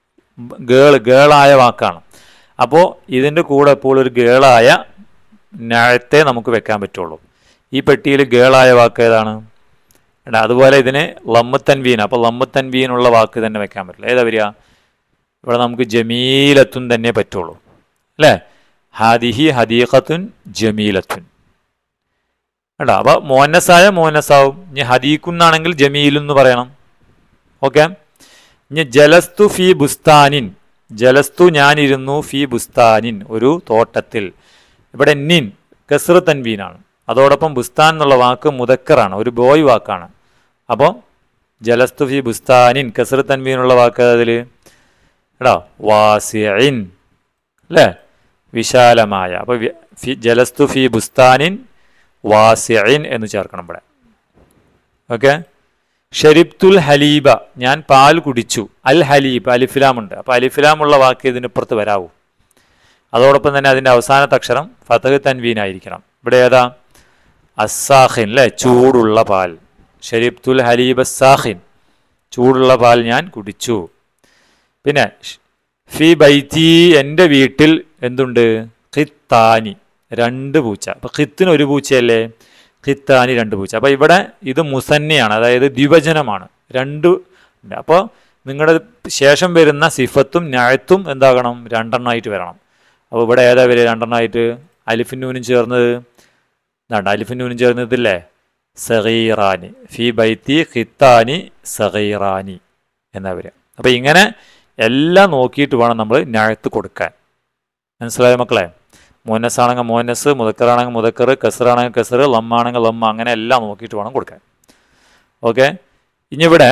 S1: ഗേൾ ഗേളായ വാക്കാണ് അപ്പോൾ ഇതിൻ്റെ കൂടെ ഇപ്പോൾ ഒരു ഗേളായ ന്യായത്തെ നമുക്ക് വെക്കാൻ പറ്റുള്ളൂ ഈ പെട്ടിയിൽ ഗേളായ വാക്ക് ഏതാണ് എടാ, അതുപോലെ ഇതിന് ലമ്മുത്തൻവീൻ അപ്പോൾ ലമ്മുത്തൻവീനുള്ള വാക്ക് തന്നെ വെക്കാൻ പറ്റില്ല ഏതാ വരിക ഇവിടെ നമുക്ക് ജമീലത്തുൻ തന്നെ പറ്റുള്ളൂ അല്ലേ ഹാദിഹി ഹദീഖത്തുൻ ജമീലത്തുൻ കേട്ടോ അപ്പോൾ മോനസായ മോനസാവും ഇനി ഹദീക്കുന്നാണെങ്കിൽ ജമീലു എന്ന് പറയണം ഓക്കെ ഇനി ജലസ്തു ഫി ബുസ്താനിൻ ജലസ്തു ഞാനിരുന്നു ഫി ബുസ്താനിൻ ഒരു തോട്ടത്തിൽ ഇവിടെ നിൻ കസ്ർ തൻവീനാണ് അതോടൊപ്പം ബുസ്താൻ എന്നുള്ള വാക്ക് മുതക്കറാണ് ഒരു ബോയ് വാക്കാണ് അപ്പോൾ ജലസ്തു ഫി ബുസ്താനിൻ കസ്ർ തൻവീനുള്ള വാക്ക് അതിൽ എടാ വാസിഇൻ അല്ലേ വിശാലമായ അപ്പോൾ ജലസ്തു ഫി ബുസ്താനിൻ വാസിഇൻ എന്ന് ചേർക്കണം ഇവിടെ ഓക്കെ ഷെരിബ്തുൽ ഹലീബ ഞാൻ പാൽ കുടിച്ചു അൽ ഹലീബ് അലിഫിലാം ഉണ്ട് അപ്പോൾ അലിഫിലാം ഉള്ള വാക്ക് ഇതിനപ്പുറത്ത് വരാവൂ അതോടൊപ്പം തന്നെ അതിൻ്റെ അവസാനത്തെ അക്ഷരം ഫതഹ് തൻവീൻ ആയിരിക്കണം ഇവിടെ ഏതാ അസാഹിൻ അല്ലേ ചൂടുള്ള പാൽ ഷെരിബ്തുൽ ഹലീബ് അസാഹിൻ ചൂടുള്ള പാൽ ഞാൻ കുടിച്ചു പിന്നെ ഷ്- ഫി ബൈത്തി എൻ്റെ വീട്ടിൽ എന്തുണ്ട് ഖിത്താനി രണ്ട് പൂച്ച അപ്പോൾ ഖിത്തിന് ഒരു പൂച്ചയല്ലേ ഖിത്താനി രണ്ട് പൂച്ച അപ്പോൾ ഇവിടെ ഇത് മുസന്നയാണ് അതായത് ദ്വിവചനമാണ് രണ്ട് ഉണ്ട് അപ്പോൾ നിങ്ങളുടെ ശേഷം വരുന്ന സിഫത്തും ഞാഴത്തും എന്താകണം രണ്ടെണ്ണമായിട്ട് വരണം അപ്പോൾ ഇവിടെ ഏതാ വരിക രണ്ടെണ്ണമായിട്ട് അലിഫിൻ നൂനും ചേർന്നത് ഇതാണ്ട് അലിഫിൻ നൂനും ചേർന്നതില്ലേ സഗീറാനി ഫി ബൈത്തി ഖിത്താനി സഗീറാനി എന്നാ വരിക അപ്പോൾ ഇങ്ങനെ എല്ലാം നോക്കിയിട്ട് വേണം നമ്മൾ ഞാഴത്ത് കൊടുക്കാൻ മനസ്സിലായോ മക്കളെ മോനസാണെങ്കിൽ മോനസ് മുതക്കറാണെങ്കിൽ മുതക്കർ കസറാണെങ്കിൽ കസർ ലമ്മാണെങ്കിൽ ലമ്മ അങ്ങനെ എല്ലാം നോക്കിയിട്ട് വേണം കൊടുക്കാൻ ഓക്കെ ഇനി ഇവിടെ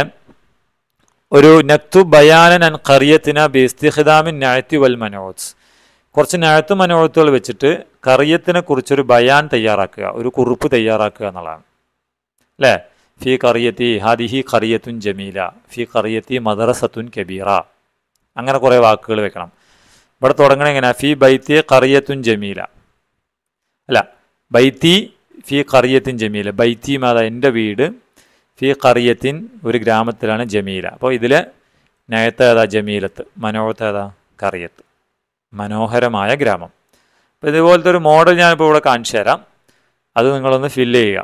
S1: ഒരു നക്തു ബയാനൻ അൻ കറിയത്തിന ബിസ്തിഖിദാമിൻ നാഴ്ത്തി വൽ മനോത്സ് കുറച്ച് നാഴ്ത്ത് മനോഴത്തുകൾ വെച്ചിട്ട് കറിയത്തിനെ കുറിച്ചൊരു ബയാൻ തയ്യാറാക്കുക ഒരു കുറിപ്പ് തയ്യാറാക്കുക എന്നുള്ളതാണ് അല്ലേ ഫി കറിയത്തി ഹാദിഹി കറിയത്തുൻ ജമീല ഫി കറിയത്തി മദറസത്തുൻ കബീറ അങ്ങനെ കുറേ വാക്കുകൾ വെക്കണം ഇവിടെ തുടങ്ങണ എങ്ങനെയാ ഫി ബൈത്തി കറിയത്തുൻ ജമീല അല്ല ബൈത്തി ഫി കറിയത്തിൻ ജമീല ബൈത്തി മാത എൻ്റെ വീട് ഫി കറിയത്തിൻ ഒരു ഗ്രാമത്തിലാണ് ജമീല അപ്പോൾ ഇതിൽ നയത്ത് ഏതാ ജമീലത്ത് മനോഹത്ത് ഏതാ കറിയത്ത് മനോഹരമായ ഗ്രാമം അപ്പോൾ ഇതുപോലത്തെ ഒരു മോഡൽ ഞാനിപ്പോൾ ഇവിടെ കാണിച്ചു തരാം അത് നിങ്ങളൊന്ന് ഫില്ല് ചെയ്യുക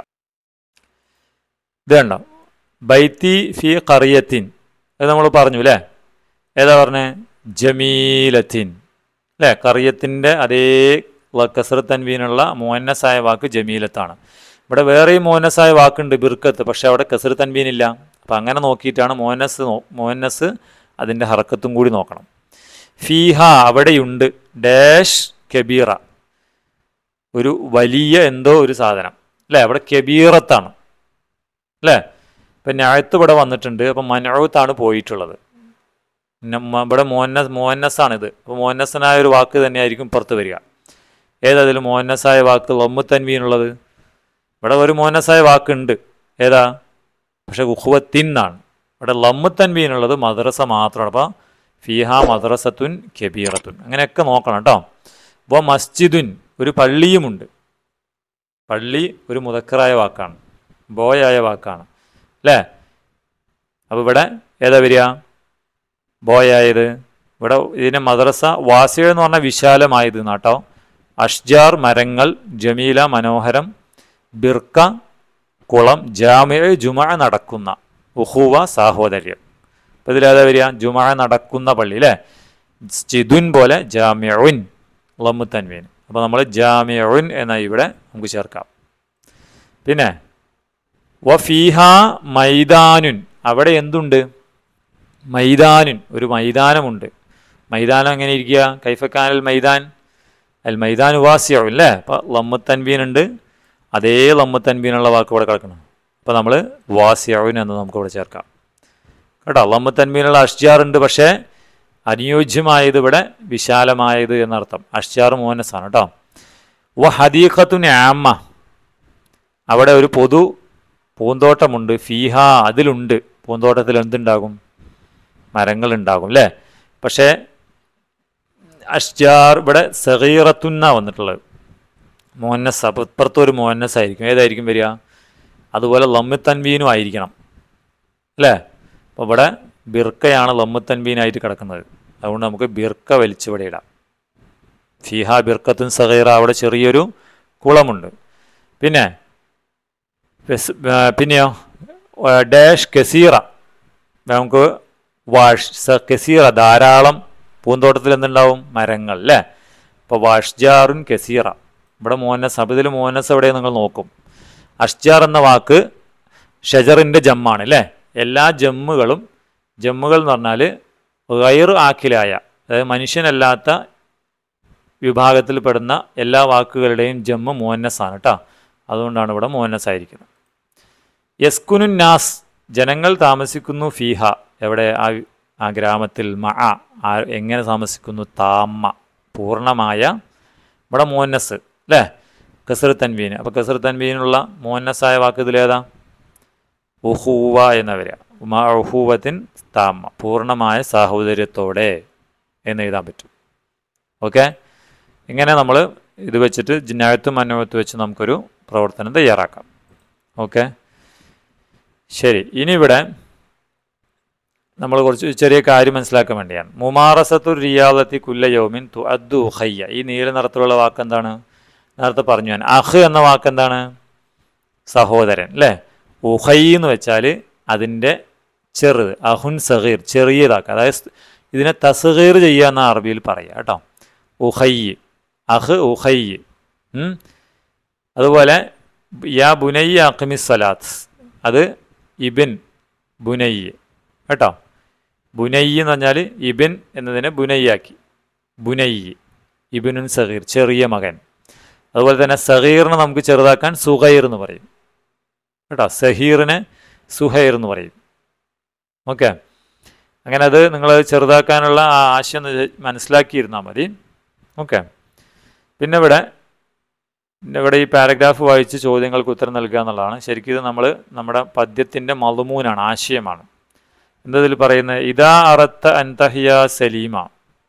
S1: ഇത് കണ്ടോ ബൈത്തി ഫി കറിയത്തിൻ അത് നമ്മൾ പറഞ്ഞു അല്ലേ ഏതാ പറഞ്ഞേ ജമീലത്തിൻ അല്ലേ കറിയത്തിൻ്റെ അതേ കസർ തൻവീനുള്ള മോനസായ വാക്ക് ജമീലത്താണ് ഇവിടെ വേറെയും മോനസായ വാക്കുണ്ട് ബിർക്കത്ത് പക്ഷെ അവിടെ കസർ തൻവീൻ ഇല്ല അപ്പം അങ്ങനെ നോക്കിയിട്ടാണ് മോനസ് നോ മോനസ് അതിൻ്റെ ഹറക്കത്തും കൂടി നോക്കണം ഫീഹ അവിടെയുണ്ട് ഡാഷ് കബീറ ഒരു വലിയ എന്തോ ഒരു സാധനം അല്ലേ അവിടെ കബീറത്താണ് അല്ലേ ഇപ്പം ഞാഴത്ത് ഇവിടെ വന്നിട്ടുണ്ട് അപ്പം മനോഴത്താണ് പോയിട്ടുള്ളത് ന- മ- ഇവിടെ മോഹന്നസ് മോഹന്നസാണിത് അപ്പോൾ മോഹന്നസനായ ഒരു വാക്ക് തന്നെയായിരിക്കും പുറത്ത് വരിക ഏതതിൽ മോഹന്നസായ വാക്ക് ലൊമ്മു തൻവീനുള്ളത് ഇവിടെ ഒരു മോഹന്നസായ വാക്കുണ്ട് ഏതാ പക്ഷെ ഉഹുവത്തിൻ എന്നാണ് ഇവിടെ ലമ്മു തൻവീനുള്ളത് മദ്രസ മാത്രമാണ് അപ്പോൾ ഫിഹ മദ്രസത്തുൻ കബീറത്തുൻ അങ്ങനെയൊക്കെ നോക്കണം കേട്ടോ അപ്പോൾ മസ്ജിദുൻ ഒരു പള്ളിയുമുണ്ട് പള്ളി ഒരു മുതക്കറായ വാക്കാണ് ബോയായ വാക്കാണ് അല്ലേ അപ്പോൾ ഇവിടെ ഏതാ വരിക ബോയായത് ഇവിടെ ഇതിനെ മദ്രസ വാസിയ എന്ന് പറഞ്ഞാൽ വിശാലമായത് നാട്ടോ അഷ്ജാർ മരങ്ങൾ ജമീല മനോഹരം ബിർക്ക കുളം ജാമ്യ ജുമ നടക്കുന്ന ഉഹുവ സാഹോദര്യം അപ്പോൾ ഇതിലേതാ വരിക ജുമ നടക്കുന്ന പള്ളി അല്ലേ ചിതുൻ പോലെ ജാമ്യഉൻ ലമ്മു തൻവീൻ അപ്പോൾ നമ്മൾ ജാമ്യഉൻ എന്ന ഇവിടെ നമുക്ക് ചേർക്കാം പിന്നെ വ ഫീഹ മൈദാനുൻ അവിടെ എന്തുണ്ട് മൈദാനുൻ ഒരു മൈതാനമുണ്ട് മൈതാനം എങ്ങനെ ഇരിക്കുക കൈഫക്കാനൽ മൈദാൻ അൽ മൈദാൻ വാസിയാവും അല്ലേ അപ്പോൾ ലമ്മു തൻവീൻ ഉണ്ട് അതേ ലമ്മു തൻവീനുള്ള വാക്ക് ഇവിടെ കിടക്കണം അപ്പോൾ നമ്മൾ വാസിയാവിൻ എന്ന് നമുക്ക് ഇവിടെ ചേർക്കാം കേട്ടോ ലമ്മു തൻവീനുള്ള അഷ്ജാർ ഉണ്ട് പക്ഷേ അനുയോജ്യമായത് ഇവിടെ വിശാലമായത് എന്നർത്ഥം അഷ്ജാർ മോനസാണ് കേട്ടോ വ ഹദീഖത്തുൻ ആമ്മ അവിടെ ഒരു പൊതു പൂന്തോട്ടമുണ്ട് ഫീഹ അതിലുണ്ട് പൂന്തോട്ടത്തിൽ എന്തുണ്ടാകും മരങ്ങളുണ്ടാകും അല്ലേ പക്ഷേ അഷ്ജാർ ഇവിടെ സഹീറത്തുന്ന വന്നിട്ടുള്ളത് മോഹന്നസ് അപ്പോൾ ഇപ്പുറത്ത് ഒരു മോഹന്നസ് ആയിരിക്കും ഏതായിരിക്കും വരിക അതുപോലെ ലമ്മു തൻവീനും ആയിരിക്കണം അല്ലേ അപ്പോൾ ഇവിടെ ബിർക്കയാണ് ലമ്മു തൻവീനായിട്ട് കിടക്കുന്നത് അതുകൊണ്ട് നമുക്ക് ബിർക്ക വലിച്ചിവിടെ ഇടാം ഫിഹ ബിർക്കത്തുൻ സഹീറ അവിടെ ചെറിയൊരു കുളമുണ്ട് പിന്നെ ഫെസ്- ആ, പിന്നെയോ ആ, ഡാഷ് കസീറ നമുക്ക് വാഷ് സ കസീറ ധാരാളം പൂന്തോട്ടത്തിൽ എന്തുണ്ടാവും മരങ്ങൾ അല്ലേ അപ്പോൾ വാഷ്ജാറുൻ കസീറ ഇവിടെ മോനസ് അബിദിൽ മോനസ് എവിടെ നിങ്ങൾ നോക്കും അഷ്ജാർ എന്ന വാക്ക് ഷജറിൻ്റെ ജമ്മാണ് അല്ലേ എല്ലാ ജമ്മുകളും ജമ്മുകൾ എന്ന് പറഞ്ഞാൽ ഗൈർ ആക്കിലായ അതായത് മനുഷ്യനല്ലാത്ത വിഭാഗത്തിൽ പെടുന്ന എല്ലാ വാക്കുകളുടെയും ജമ്മ് മോനസ്സാണ് കേട്ടോ അതുകൊണ്ടാണ് ഇവിടെ മോനസ് ആയിരിക്കുന്നത് യസ്കുനുൻ നാസ് ജനങ്ങൾ താമസിക്കുന്നു ഫീഹ എവിടെ ആ ആ ഗ്രാമത്തിൽ മ ആ എങ്ങനെ താമസിക്കുന്നു താമ്മ പൂർണ്ണമായ ഇവിടെ മോന്നസ് അല്ലേ കസർ തൻവീൻ അപ്പോൾ കസർ തൻവീനുള്ള മോന്നസായ വാക്ക് ഇതിലേതാ ഉഹൂവ എന്ന വരിക മാ ഉഹൂവത്തിൻ താമ്മ പൂർണ്ണമായ സാഹോദര്യത്തോടെ എന്ന് എഴുതാൻ പറ്റും ഓക്കെ ഇങ്ങനെ നമ്മൾ ഇത് വെച്ചിട്ട് ജിന്നായത്തും അന്നവത്തും വെച്ച് നമുക്കൊരു പ്രവർത്തനം തയ്യാറാക്കാം ഓക്കെ ശരി ഇനി ഇവിടെ നമ്മൾ കുറച്ച് ചെറിയ കാര്യം മനസ്സിലാക്കാൻ വേണ്ടിയാണ് മുമാറസത്തു റിയാദത്തി കുല്ല യൗമിൻ തു അദ്ദു ഹയ്യ ഈ നീല നിറത്തിലുള്ള വാക്ക് എന്താണ് നേരത്തെ പറഞ്ഞു ഞാൻ അഹ് എന്ന വാക്ക് എന്താണ് സഹോദരൻ അല്ലേ ഉഹൈ എന്ന് വെച്ചാൽ അതിൻ്റെ ചെറുത് അഹുൻ സഹീർ ചെറിയതാക്കുക അതായത് ഇതിനെ തസഹീർ ചെയ്യുക എന്ന അറബിയിൽ പറയുക കേട്ടോ ഉഹൈ അഹ് ഉഹൈ ഉം. അതുപോലെ യാ ബുനയ്യ അഖിമി സലാത്ത് അത് ഇബിൻ ബുനയ്യ് കേട്ടോ ബുനയ്യ് എന്ന് പറഞ്ഞാൽ ഇബിൻ എന്നതിനെ ബുനയ്യാക്കി ബുനയ്യ് ഇബിനുൻ സഹീർ ചെറിയ മകൻ അതുപോലെ തന്നെ സഹീറിനെ നമുക്ക് ചെറുതാക്കാൻ സുഹൈർ എന്ന് പറയും കേട്ടോ സഹീറിനെ സുഹൈർ എന്ന് പറയും ഓക്കെ അങ്ങനെ അത് നിങ്ങൾ ചെറുതാക്കാനുള്ള ആ ആശയം ഒന്ന് മനസ്സിലാക്കിയിരുന്നാൽ മതി ഓക്കെ പിന്നെ ഇവിടെ പിന്നെ ഇവിടെ ഈ പാരഗ്രാഫ് വായിച്ച് ചോദ്യങ്ങൾക്ക് ഉത്തരം നൽകുക എന്നുള്ളതാണ് ശരിക്കും ഇത് നമ്മൾ നമ്മുടെ പദ്യത്തിൻ്റെ മളുമൂനാണ് ആശയമാണ് എന്തതിൽ പറയുന്നത് ഇതാ അറത്ത അൻതഹിയ സലീമ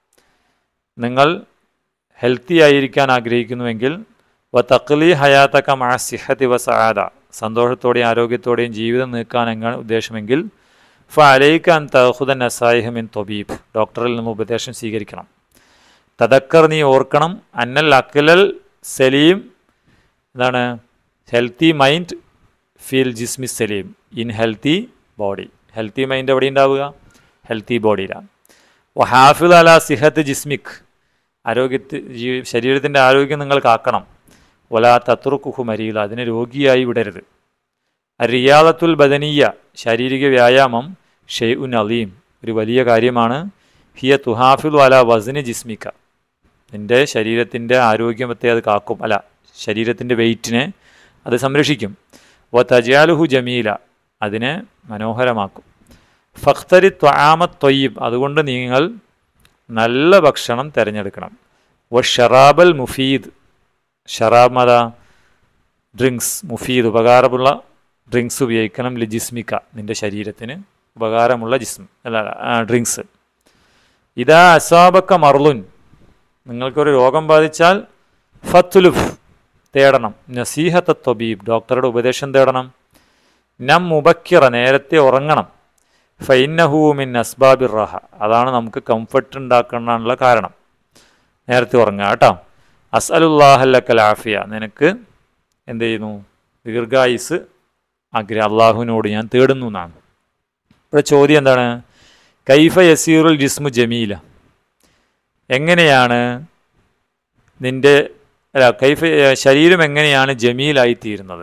S1: നിങ്ങൾ ഹെൽത്തി ആയിരിക്കാൻ ആഗ്രഹിക്കുന്നുവെങ്കിൽ വ തക്ലി ഹയാത്തക്ക മഴ സിഹത്തി വ സഹാദ സന്തോഷത്തോടെയും ആരോഗ്യത്തോടെയും ജീവിതം നീക്കാൻ എങ്ങാണ് ഉദ്ദേശമെങ്കിൽ ഫ അലൈക്ക് അൻ തഹുദൻ അസായിഹമിൻ തൊബീബ് ഡോക്ടറിൽ നിന്ന് ഉപദേശം സ്വീകരിക്കണം തദക്കർ നീ ഓർക്കണം അന്നൽ അക്കലൽ സലീം എന്താണ് ഹെൽത്തി മൈൻഡ് ഫീൽ ജിസ്മി സലീം in healthy body healthy mind എവിടെ ഉണ്ടാവുക ഹെൽത്തി ബോഡിയിലാണ് ഓ ഹാഫിദ് അല സിഹത്ത് ജിസ്മിക് ആരോഗ്യത്തി ജീ- ശരീരത്തിൻ്റെ ആരോഗ്യം നിങ്ങൾ കാക്കണം ഒല തത്രുക്കുഹു മരീല അതിനെ രോഗിയായി വിടരുത് റിയാദത്തുൽ ബദനീയ ശാരീരിക വ്യായാമം ഷെയ് ഉൻ അലീം ഒരു വലിയ കാര്യമാണ് ഹിയ തുഹാഫിദ് അല വസന് ജിസ്മിക്ക നിൻ്റെ ശരീരത്തിൻ്റെ ആരോഗ്യത്തെ അത് കാക്കും അല്ല ശരീരത്തിൻ്റെ വെയിറ്റിനെ അത് സംരക്ഷിക്കും വ തജാലുഹു ജമീല അതിനെ മനോഹരമാക്കും ഫഖ്തരി ത്വാമ ത്വയ്യബ് അതുകൊണ്ട് നിങ്ങൾ നല്ല ഭക്ഷണം തിരഞ്ഞെടുക്കണം വ ഷറാബൽ മുഫീദ് ഷറാബ് മത ഡ്രിങ്ക്സ് മുഫീദ് ഉപകാരമുള്ള ഡ്രിങ്ക്സ് ഉപയോഗിക്കണം ലിജിസ്മിക്ക നിൻ്റെ ശരീരത്തിന് ഉപകാരമുള്ള ജിസ്ം അല്ല ഡ്രിങ്ക്സ് ഇതാ അസാബക്ക മർലുൻ നിങ്ങൾക്കൊരു രോഗം ബാധിച്ചാൽ ഫത്തുലുഫ് തേടണം നസീഹത്ത തൊബീബ് ഡോക്ടറുടെ ഉപദേശം തേടണം നം മുബക്കിറ നേരത്തെ ഉറങ്ങണം ഫൈനഹൂമിൻ അസ്ബാബിർ റഹ അതാണ് നമുക്ക് കംഫർട്ട് ഉണ്ടാക്കാനുള്ള കാരണം നേരത്തെ ഉറങ്ങുക കേട്ടോ അസ്അലുല്ലാഹല്ലക്കൽ ആഫിയ നിനക്ക് എന്ത് ചെയ്യുന്നു ദീർഘായുസ് ആഗ്രഹം അള്ളാഹുവിനോട് ഞാൻ തേടുന്നു എന്നാണ് ഇവിടെ ചോദ്യം എന്താണ് കൈഫ യസീറുൽ ജിസ്മു ജമീല എങ്ങനെയാണ് നിന്റെ അല്ല കൈഫ ശരീരം എങ്ങനെയാണ് ജമീലായി തീരുന്നത്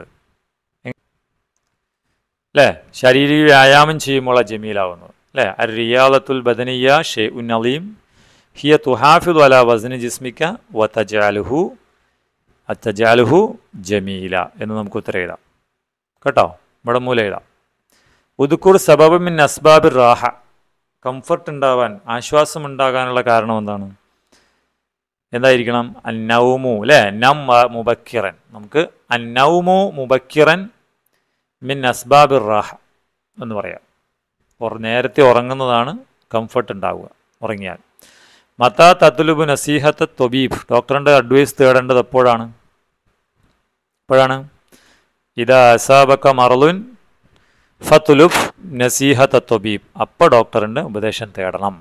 S1: അല്ലേ ശരീര വ്യായാമം ചെയ്യുമ്പോൾ ജമീലാവുന്നത് അല്ലേ അർ റിയാദത്തുൽ ബദനിയ ഷെ ഉൻ അലീം ഹിയ തുഹാഫിദ് അല വസന ജിസ്മിക്ക വ തജാലുഹു അത്തജാലുഹു ജമീല എന്ന് നമുക്ക് ഉത്തരം എഴുതാം കേട്ടോ ഇവിടെ മൂല എഴുതാം ഉദുക്കൂർ സബബമിൻ അസ്ബാബിർ റാഹ കംഫർട്ട് ഉണ്ടാവാൻ ആശ്വാസം ഉണ്ടാകാനുള്ള കാരണം എന്താണ് എന്തായിരിക്കണം അന്നൗമു അല്ലേ നം മുബക്കിറൻ നമുക്ക് അന്നൗമു മുബക്കിറൻ മിൻ അസ്ബാബിർ റാഹ എന്ന് പറയാം ഉറ- നേരത്തെ ഉറങ്ങുന്നതാണ് കംഫർട്ട് ഉണ്ടാവുക ഉറങ്ങിയാൽ മത്താ തത്തുലുബ് നസീഹത്ത് തൊബീബ് ഡോക്ടറിൻ്റെ അഡ്വൈസ് തേടേണ്ടത് എപ്പോഴാണ് എപ്പോഴാണ് ഇതാ അസാബക്ക മറലുൻ ഫത്തുലുഫ് നസീഹത്ത് തൊബീബ് അപ്പോൾ ഡോക്ടറിൻ്റെ ഉപദേശം തേടണം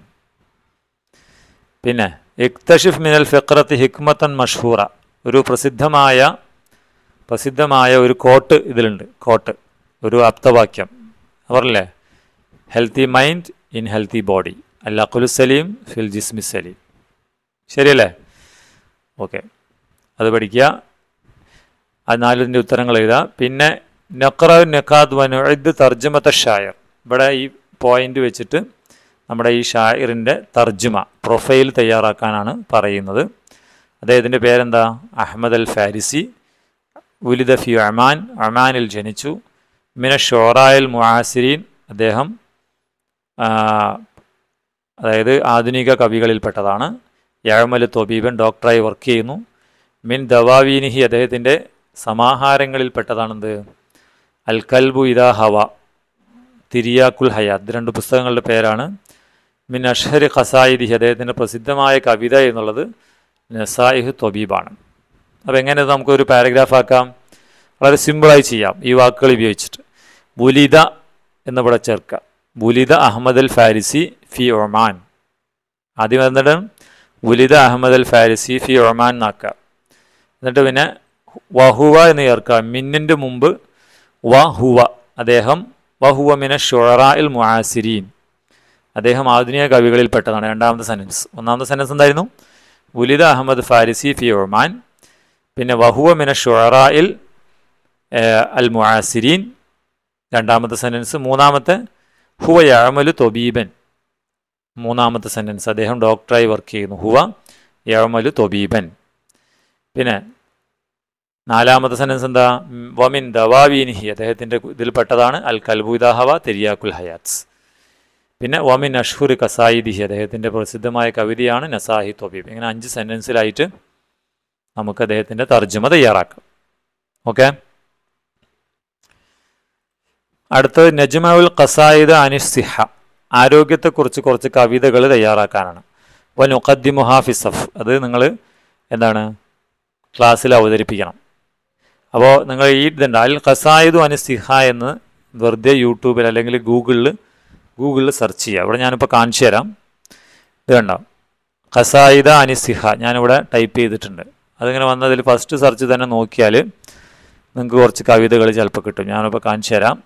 S1: പിന്നെ ഇക്തഷിഫ് മിനൽ ഫിക്രത്ത് ഹിക്മത്തൻ മഷ്ഹൂറ ഒരു പ്രസിദ്ധമായ പ്രസിദ്ധമായ ഒരു കോട്ട് ഇതിലുണ്ട് കോട്ട് ഒരു ആപ്തവാക്യം പറഞ്ഞില്ലേ healthy mind in healthy body അല്ലാഖുലു സലീം ഫിൽ ജിസ്മി സലീം ശരിയല്ലേ ഓക്കെ അത് പഠിക്കുക ആ നാലിൻ്റെ ഉത്തരങ്ങൾ എഴുതുക പിന്നെ നഖറ നഖാദ് വനുഇദ് തർജ്ജമത്ത ഷായർ ഇവിടെ ഈ പോയിന്റ് വെച്ചിട്ട് നമ്മുടെ ഈ ഷായറിൻ്റെ തർജ്ജമ പ്രൊഫൈൽ തയ്യാറാക്കാനാണ് പറയുന്നത് അദ്ദേഹത്തിൻ്റെ പേരെന്താ അഹമ്മദ് അൽ ഫാരിസി ഉലിദ ഫി ഒമാൻ ഒമാനിൽ ജനിച്ചു മിന ഷോറായൽ മുആസിരീൻ അദ്ദേഹം ആ, അതായത് ആധുനിക കവികളിൽപ്പെട്ടതാണ് യാഴമല് തൊബീബൻ ഡോക്ടറായി വർക്ക് ചെയ്യുന്നു മിൻ ദവാവീനിഹി അദ്ദേഹത്തിൻ്റെ സമാഹാരങ്ങളിൽപ്പെട്ടതാണെന്ത് അൽ കൽബു ഇദാ ഹവ തിരിയാക്കുൽ ഹയാത്ത് ഇത് രണ്ട് പുസ്തകങ്ങളുടെ പേരാണ് മിൻ അഷ്ഹരി ഖസായിദിഹി അദ്ദേഹത്തിൻ്റെ പ്രസിദ്ധമായ കവിത എന്നുള്ളത് നസായിഹ് തൊബീബാണ് അപ്പോൾ എങ്ങനെ ഇത് നമുക്കൊരു പാരഗ്രാഫ് ആക്കാം വളരെ സിമ്പിളായി ചെയ്യാം ഈ വാക്കുകൾ ഉപയോഗിച്ചിട്ട് ബുലിദ എന്നിവിടെ ചേർക്കുക ബുലിദ അഹമ്മദ് അൽ ഫാരിസി ഫി ഒമാൻ ആദ്യം എന്നിട്ട് ബുലിദ അഹമ്മദ് അൽ ഫാരിസി ഫി ഒമാൻ എന്നാക്കുക എന്നിട്ട് പിന്നെ വഹുവ എന്ന് ചേർക്കുക മിന്നിൻ്റെ മുമ്പ് വ ഹുവ അദ്ദേഹം വഹുവ മിന ഷൊറായിൽ മുആസിരീൻ അദ്ദേഹം ആധുനിക കവികളിൽപ്പെട്ടതാണ് രണ്ടാമത്തെ സെൻറ്റൻസ് ഒന്നാമത്തെ സെൻറ്റൻസ് എന്തായിരുന്നു ഉലിദ അഹമ്മദ് ഫാരിസി ഫി ഒമാൻ പിന്നെ വഹുവ മിന ഷൊറായിൽ അൽ മുആസിരീൻ രണ്ടാമത്തെ സെൻറ്റൻസ് മൂന്നാമത്തെ ഹുവ യമലു തൊബീബൻ മൂന്നാമത്തെ സെൻറ്റൻസ് അദ്ദേഹം ഡോക്ടറായി വർക്ക് ചെയ്യുന്നു ഹുവ യമലു തൊബീബൻ പിന്നെ നാലാമത്തെ സെൻറ്റൻസ് എന്താ ഉം, വമിൻ ദവാവീനിഹി അദ്ദേഹത്തിൻ്റെ ഇതിൽപ്പെട്ടതാണ് അൽ കൽബുദാഹവ തെരിയാക്കുൽ ഹയാത്സ് പിന്നെ വമിൻ അഷ്ഹുർ കസായിദിഹി അദ്ദേഹത്തിൻ്റെ പ്രസിദ്ധമായ കവിതയാണ് നസാഹി തൊബീബ് ഇങ്ങനെ അഞ്ച് സെൻറ്റൻസിലായിട്ട് നമുക്ക് അദ്ദേഹത്തിൻ്റെ തർജ്ജമ തയ്യാറാക്കാം ഓക്കെ അടുത്തത് നജ്മഉൽ ഖസായിദ് അനിസിഹ ആരോഗ്യത്തെക്കുറിച്ച് കുറച്ച് കവിതകൾ തയ്യാറാക്കാനാണ് വൻ ഉഖദ്ദിമു ഹാഫിസഫ് അത് നിങ്ങൾ എന്താണ് ക്ലാസ്സിൽ അവതരിപ്പിക്കണം അപ്പോൾ നിങ്ങൾ ഈ ഇതുണ്ട് അൽ ഖസായിദു അനിസിഹ എന്ന് വെറുതെ യൂട്യൂബിൽ അല്ലെങ്കിൽ ഗൂഗിളിൽ ഗൂഗിളിൽ സെർച്ച് ചെയ്യുക ഇവിടെ ഞാനിപ്പോൾ കാണിച്ചു തരാം ഇത് കണ്ടോ ഖസായിദ അനിസിഹ ഞാനിവിടെ ടൈപ്പ് ചെയ്തിട്ടുണ്ട് അതിങ്ങനെ വന്നതിൽ ഫസ്റ്റ് സെർച്ച് തന്നെ നോക്കിയാൽ നിങ്ങൾക്ക് കുറച്ച് കവിതകൾ ചിലപ്പോൾ കിട്ടും ഞാനിപ്പോൾ കാണിച്ചു തരാം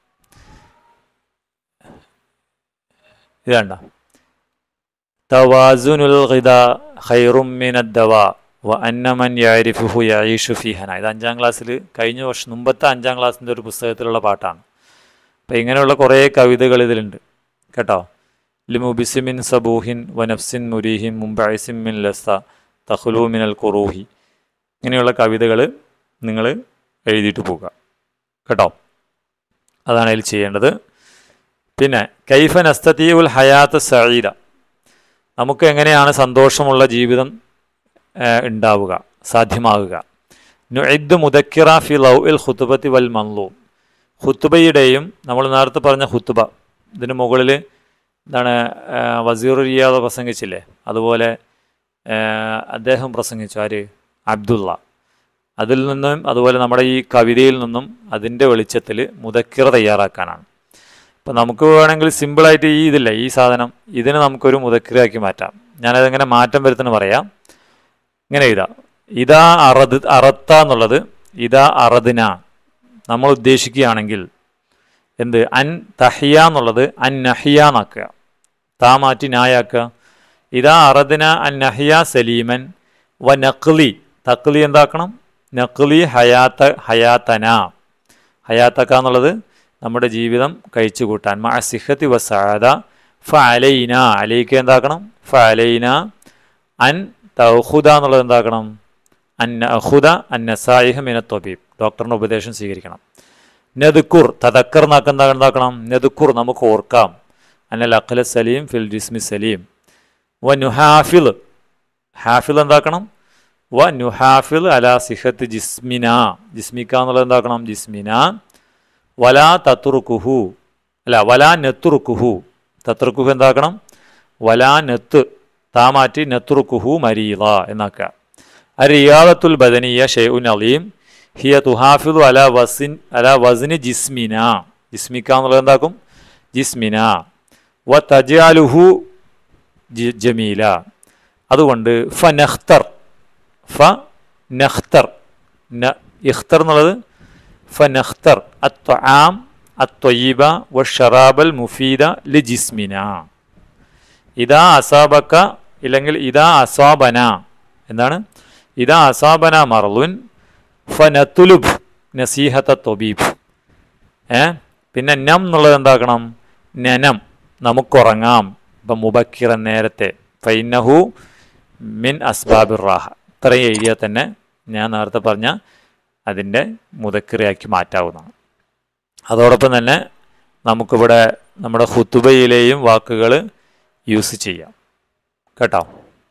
S1: ഇത് കണ്ട തവാസുനുൽ ഖിദ ഖൈറും മിനദ്ദവാ വ അന്നമൻ യാരിഫുഹു യഈഷു ഫിഹന ഇത് അഞ്ചാം ക്ലാസ്സിൽ കഴിഞ്ഞ വർഷം മുമ്പത്തെ അഞ്ചാം ക്ലാസ്സിൻ്റെ ഒരു പുസ്തകത്തിലുള്ള പാട്ടാണ് അപ്പം ഇങ്ങനെയുള്ള കുറേ കവിതകൾ ഇതിലുണ്ട് കേട്ടോ ലിമുബിസിമിൻ സബൂഹിൻ വനഫ്സിൻ മുരീഹിൻ മുംബൈസിൻ മിൻ ലസ തഹ്ലു മിനൽ ഖുറൂഹി ഇങ്ങനെയുള്ള കവിതകൾ നിങ്ങൾ എഴുതിയിട്ട് പോകുക കേട്ടോ അതാണ് അതിൽ ചെയ്യേണ്ടത് പിന്നെ കൈഫ നസ്തീഉൽ ഹയാത്ത് സഈദ നമുക്ക് എങ്ങനെയാണ് സന്തോഷമുള്ള ജീവിതം ഏഹ്, ഉണ്ടാവുക സാധ്യമാവുക നുഇദ് മുദക്കിറ ഫി ലൗ ഇൽ ഖുത്തുബത്തി വൽ മൻലൂ ഖുത്തുബയുടെയും നമ്മൾ നേരത്തെ പറഞ്ഞ ഖുത്തുബ ഇതിന് മുകളിൽ എന്താണ് ഏഹ്, വസീർ റിയാദ് പ്രസംഗിച്ചില്ലേ അതുപോലെ ഏഹ്, അദ്ദേഹം പ്രസംഗിച്ചു ആര് അബ്ദുള്ള അതിൽ നിന്നും അതുപോലെ നമ്മുടെ ഈ കവിതയിൽ നിന്നും അതിൻ്റെ വെളിച്ചത്തിൽ മുദക്കിറ തയ്യാറാക്കാനാണ് ഇപ്പം നമുക്ക് വേണമെങ്കിൽ സിമ്പിളായിട്ട് ഈ ഇതില്ല ഈ സാധനം ഇതിന് നമുക്കൊരു മുദക്കിറയാക്കി മാറ്റാം ഞാനതെങ്ങനെ മാറ്റം വരുത്തുന്നു പറയാം ഇങ്ങനെ എഴുതാം ഇതാ അറദ് അറത്ത എന്നുള്ളത് ഇതാ അറദിന നമ്മൾ ഉദ്ദേശിക്കുകയാണെങ്കിൽ എന്ത് അൻ തഹിയ എന്നുള്ളത് അൻ നഹിയ എന്നാക്കുക താ മാറ്റി നായാക്കുക ഇതാ അറദിന അൻ നഹിയ സലീമൻ വ നഖ്ലി തക്ലി എന്താക്കണം നഖ്ലി ഹയാത്ത ഹയാത്തന ഹയാത്തക്ക എന്നുള്ളത് നമ്മുടെ ജീവിതം കഴിച്ചു കൂട്ടാൻ മ സിഹത്തി വസാദ ഫ അലൈന അലൈക്ക് എന്താക്കണം ഫ അലൈന അൻ തൗഹുദ എന്നുള്ളത് എന്താക്കണം അൻ അഹുദ അൻ നസായിഹ മിന തൊബീബ് ഡോക്ടറിൻ്റെ ഉപദേശം സ്വീകരിക്കണം നെതുക്കുർ തദക്കർ എന്നാക്ക എന്താ എന്താക്കണം നെതുക്കുർ നമുക്ക് ഓർക്കാം അന്നൽ അഖല സലീം ഫിൽ ജിസ്മി സലീം വ നുഹാഫിൽ ഹാഫിൽ എന്താക്കണം വ നുഹാഫിൽ അല സിഹത്ത് ജിസ്മിന ജിസ്മിക്ക എന്നുള്ളത് എന്താക്കണം ജിസ്മിന വലാ തത്തുറുക്കുഹു അല്ല വലാ നെത്തുറുക്കുഹു തത്തുറുക്കുഹു എന്താക്കണം വലാ നെത്ത് താ മാറ്റി നെത്തുറുക്കുഹു മരീള എന്നാക്കുക അരിയാദത്തുൽ ബദനിയ ഷെയ്ഉൻ അലീം ഹിയ തുഹാഫിദു അല വസിൻ അല വസിന് ജിസ്മിന ജിസ്മിക്ക എന്നുള്ളത് എന്താക്കും ജിസ്മിന വ തജാലുഹു ജി- ജമീല അതുകൊണ്ട് ഫ നഖ്തർ ഫ നഖ്തർ ന ഇഖ്തർ എന്നുള്ളത് ഫ നഖ്തർ അത്വആം അത്വയ്യിബ വ ഷറാബൽ മുഫീദ ലി ജിസ്മിന ഇതാ അസാബക്ക ഇല്ലെങ്കിൽ ഇതാ അസാബന എന്താണ് ഇതാ അസാബന മറലുൻ ഫനത്തുലുബ് നസീഹത്ത തൊബീബ് ഏ പിന്നെ നം എന്നുള്ളത് എന്താക്കണം നനം നമുക്കുറങ്ങാം ഇപ്പം മുബക്കിറൻ നേരത്തെ ഫൈനഹു മിൻ അസ്ബാബിർ റാഹ ഇത്രയും എഴുതിയാൽ തന്നെ ഞാൻ നേരത്തെ പറഞ്ഞ അതിൻ്റെ മുതക്കിറയാക്കി മാറ്റാവുന്നതാണ് അതോടൊപ്പം തന്നെ നമുക്കിവിടെ നമ്മുടെ ഹുത്തുബയിലെയും വാക്കുകൾ യൂസ് ചെയ്യാം കേട്ടോ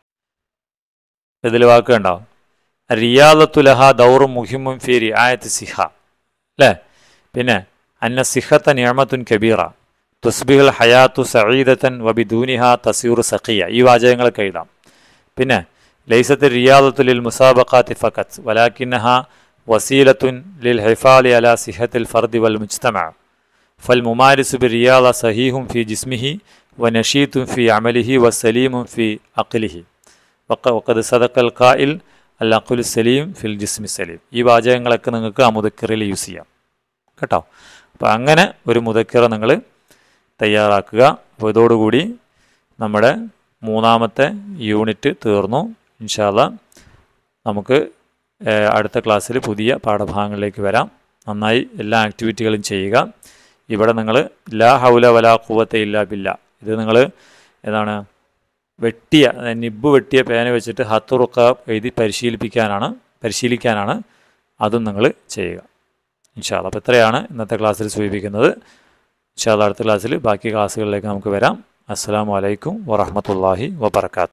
S1: ഇതിൽ വാക്ക് കണ്ടോ റിയാദത്തുലഹ ദൗറും മുഹിമും ഫി റിയായത്ത് സിഹ അല്ലേ പിന്നെ അന്ന സിഹത്ത നിയമത്തുൻ കബീറ തുസ്ബിഹുൽ ഹയാത്തു സഈദത്തൻ വബിദൂനിഹ തസീറു സഖിയ ഈ വാചകങ്ങളൊക്കെ എഴുതാം പിന്നെ ലൈസത്ത് റിയാദത്തു ലിൽ മുസാബഖാത്തി ഫഖത്ത് വലാക്കിന്നഹ വസീലത്തുൻ ലിൽ ഹിഫാലി അല സിഹത്തിൽ ഫർദി വൽ മുജ്തമ ഫൽ മുമാരിസു ബി റിയാദ സഹീഹും ഫി ജിസ്മിഹി വനഷീത്തും ഫി അമലിഹി വസലീമും ഫി അഖിലിഹി വക്ക വക്കത് സദക്കൽ ഖായിൽ അൽ അഖുൽ സലീം ഫിൽ ജിസ്മി സലീം ഈ വാചകങ്ങളൊക്കെ നിങ്ങൾക്ക് ആ മുതക്കിറിൽ യൂസ് ചെയ്യാം കേട്ടോ അപ്പോൾ അങ്ങനെ ഒരു മുതക്കിറ നിങ്ങൾ തയ്യാറാക്കുക അപ്പോൾ ഇതോടുകൂടി നമ്മുടെ മൂന്നാമത്തെ യൂണിറ്റ് തീർന്നു ഇൻഷാല്ല നമുക്ക് ഏഹ്, അടുത്ത ക്ലാസ്സിൽ പുതിയ പാഠഭാഗങ്ങളിലേക്ക് വരാം നന്നായി എല്ലാ ആക്ടിവിറ്റികളും ചെയ്യുക ഇവിടെ നിങ്ങൾ ലാ ഹൗല വലാ കൂവത്ത ഇല്ല ബില്ല ഇത് നിങ്ങൾ ഏതാണ് വെട്ടിയ അതായത് നിബ്ബ് വെട്ടിയ പേന വെച്ചിട്ട് ഹത്തുറുക്ക എഴുതി പരിശീലിപ്പിക്കാനാണ് പരിശീലിക്കാനാണ് അതും നിങ്ങൾ ചെയ്യുക ഇൻഷാല്ല അപ്പോൾ ഇത്രയാണ് ഇന്നത്തെ ക്ലാസ്സിൽ സൂചിപ്പിക്കുന്നത് ഇൻഷാല്ല അടുത്ത ക്ലാസ്സിൽ ബാക്കി ക്ലാസ്സുകളിലേക്ക് നമുക്ക് വരാം അസ്സാം വലൈക്കും വറഹമത്തല്ലാഹി വബർക്കാത്തു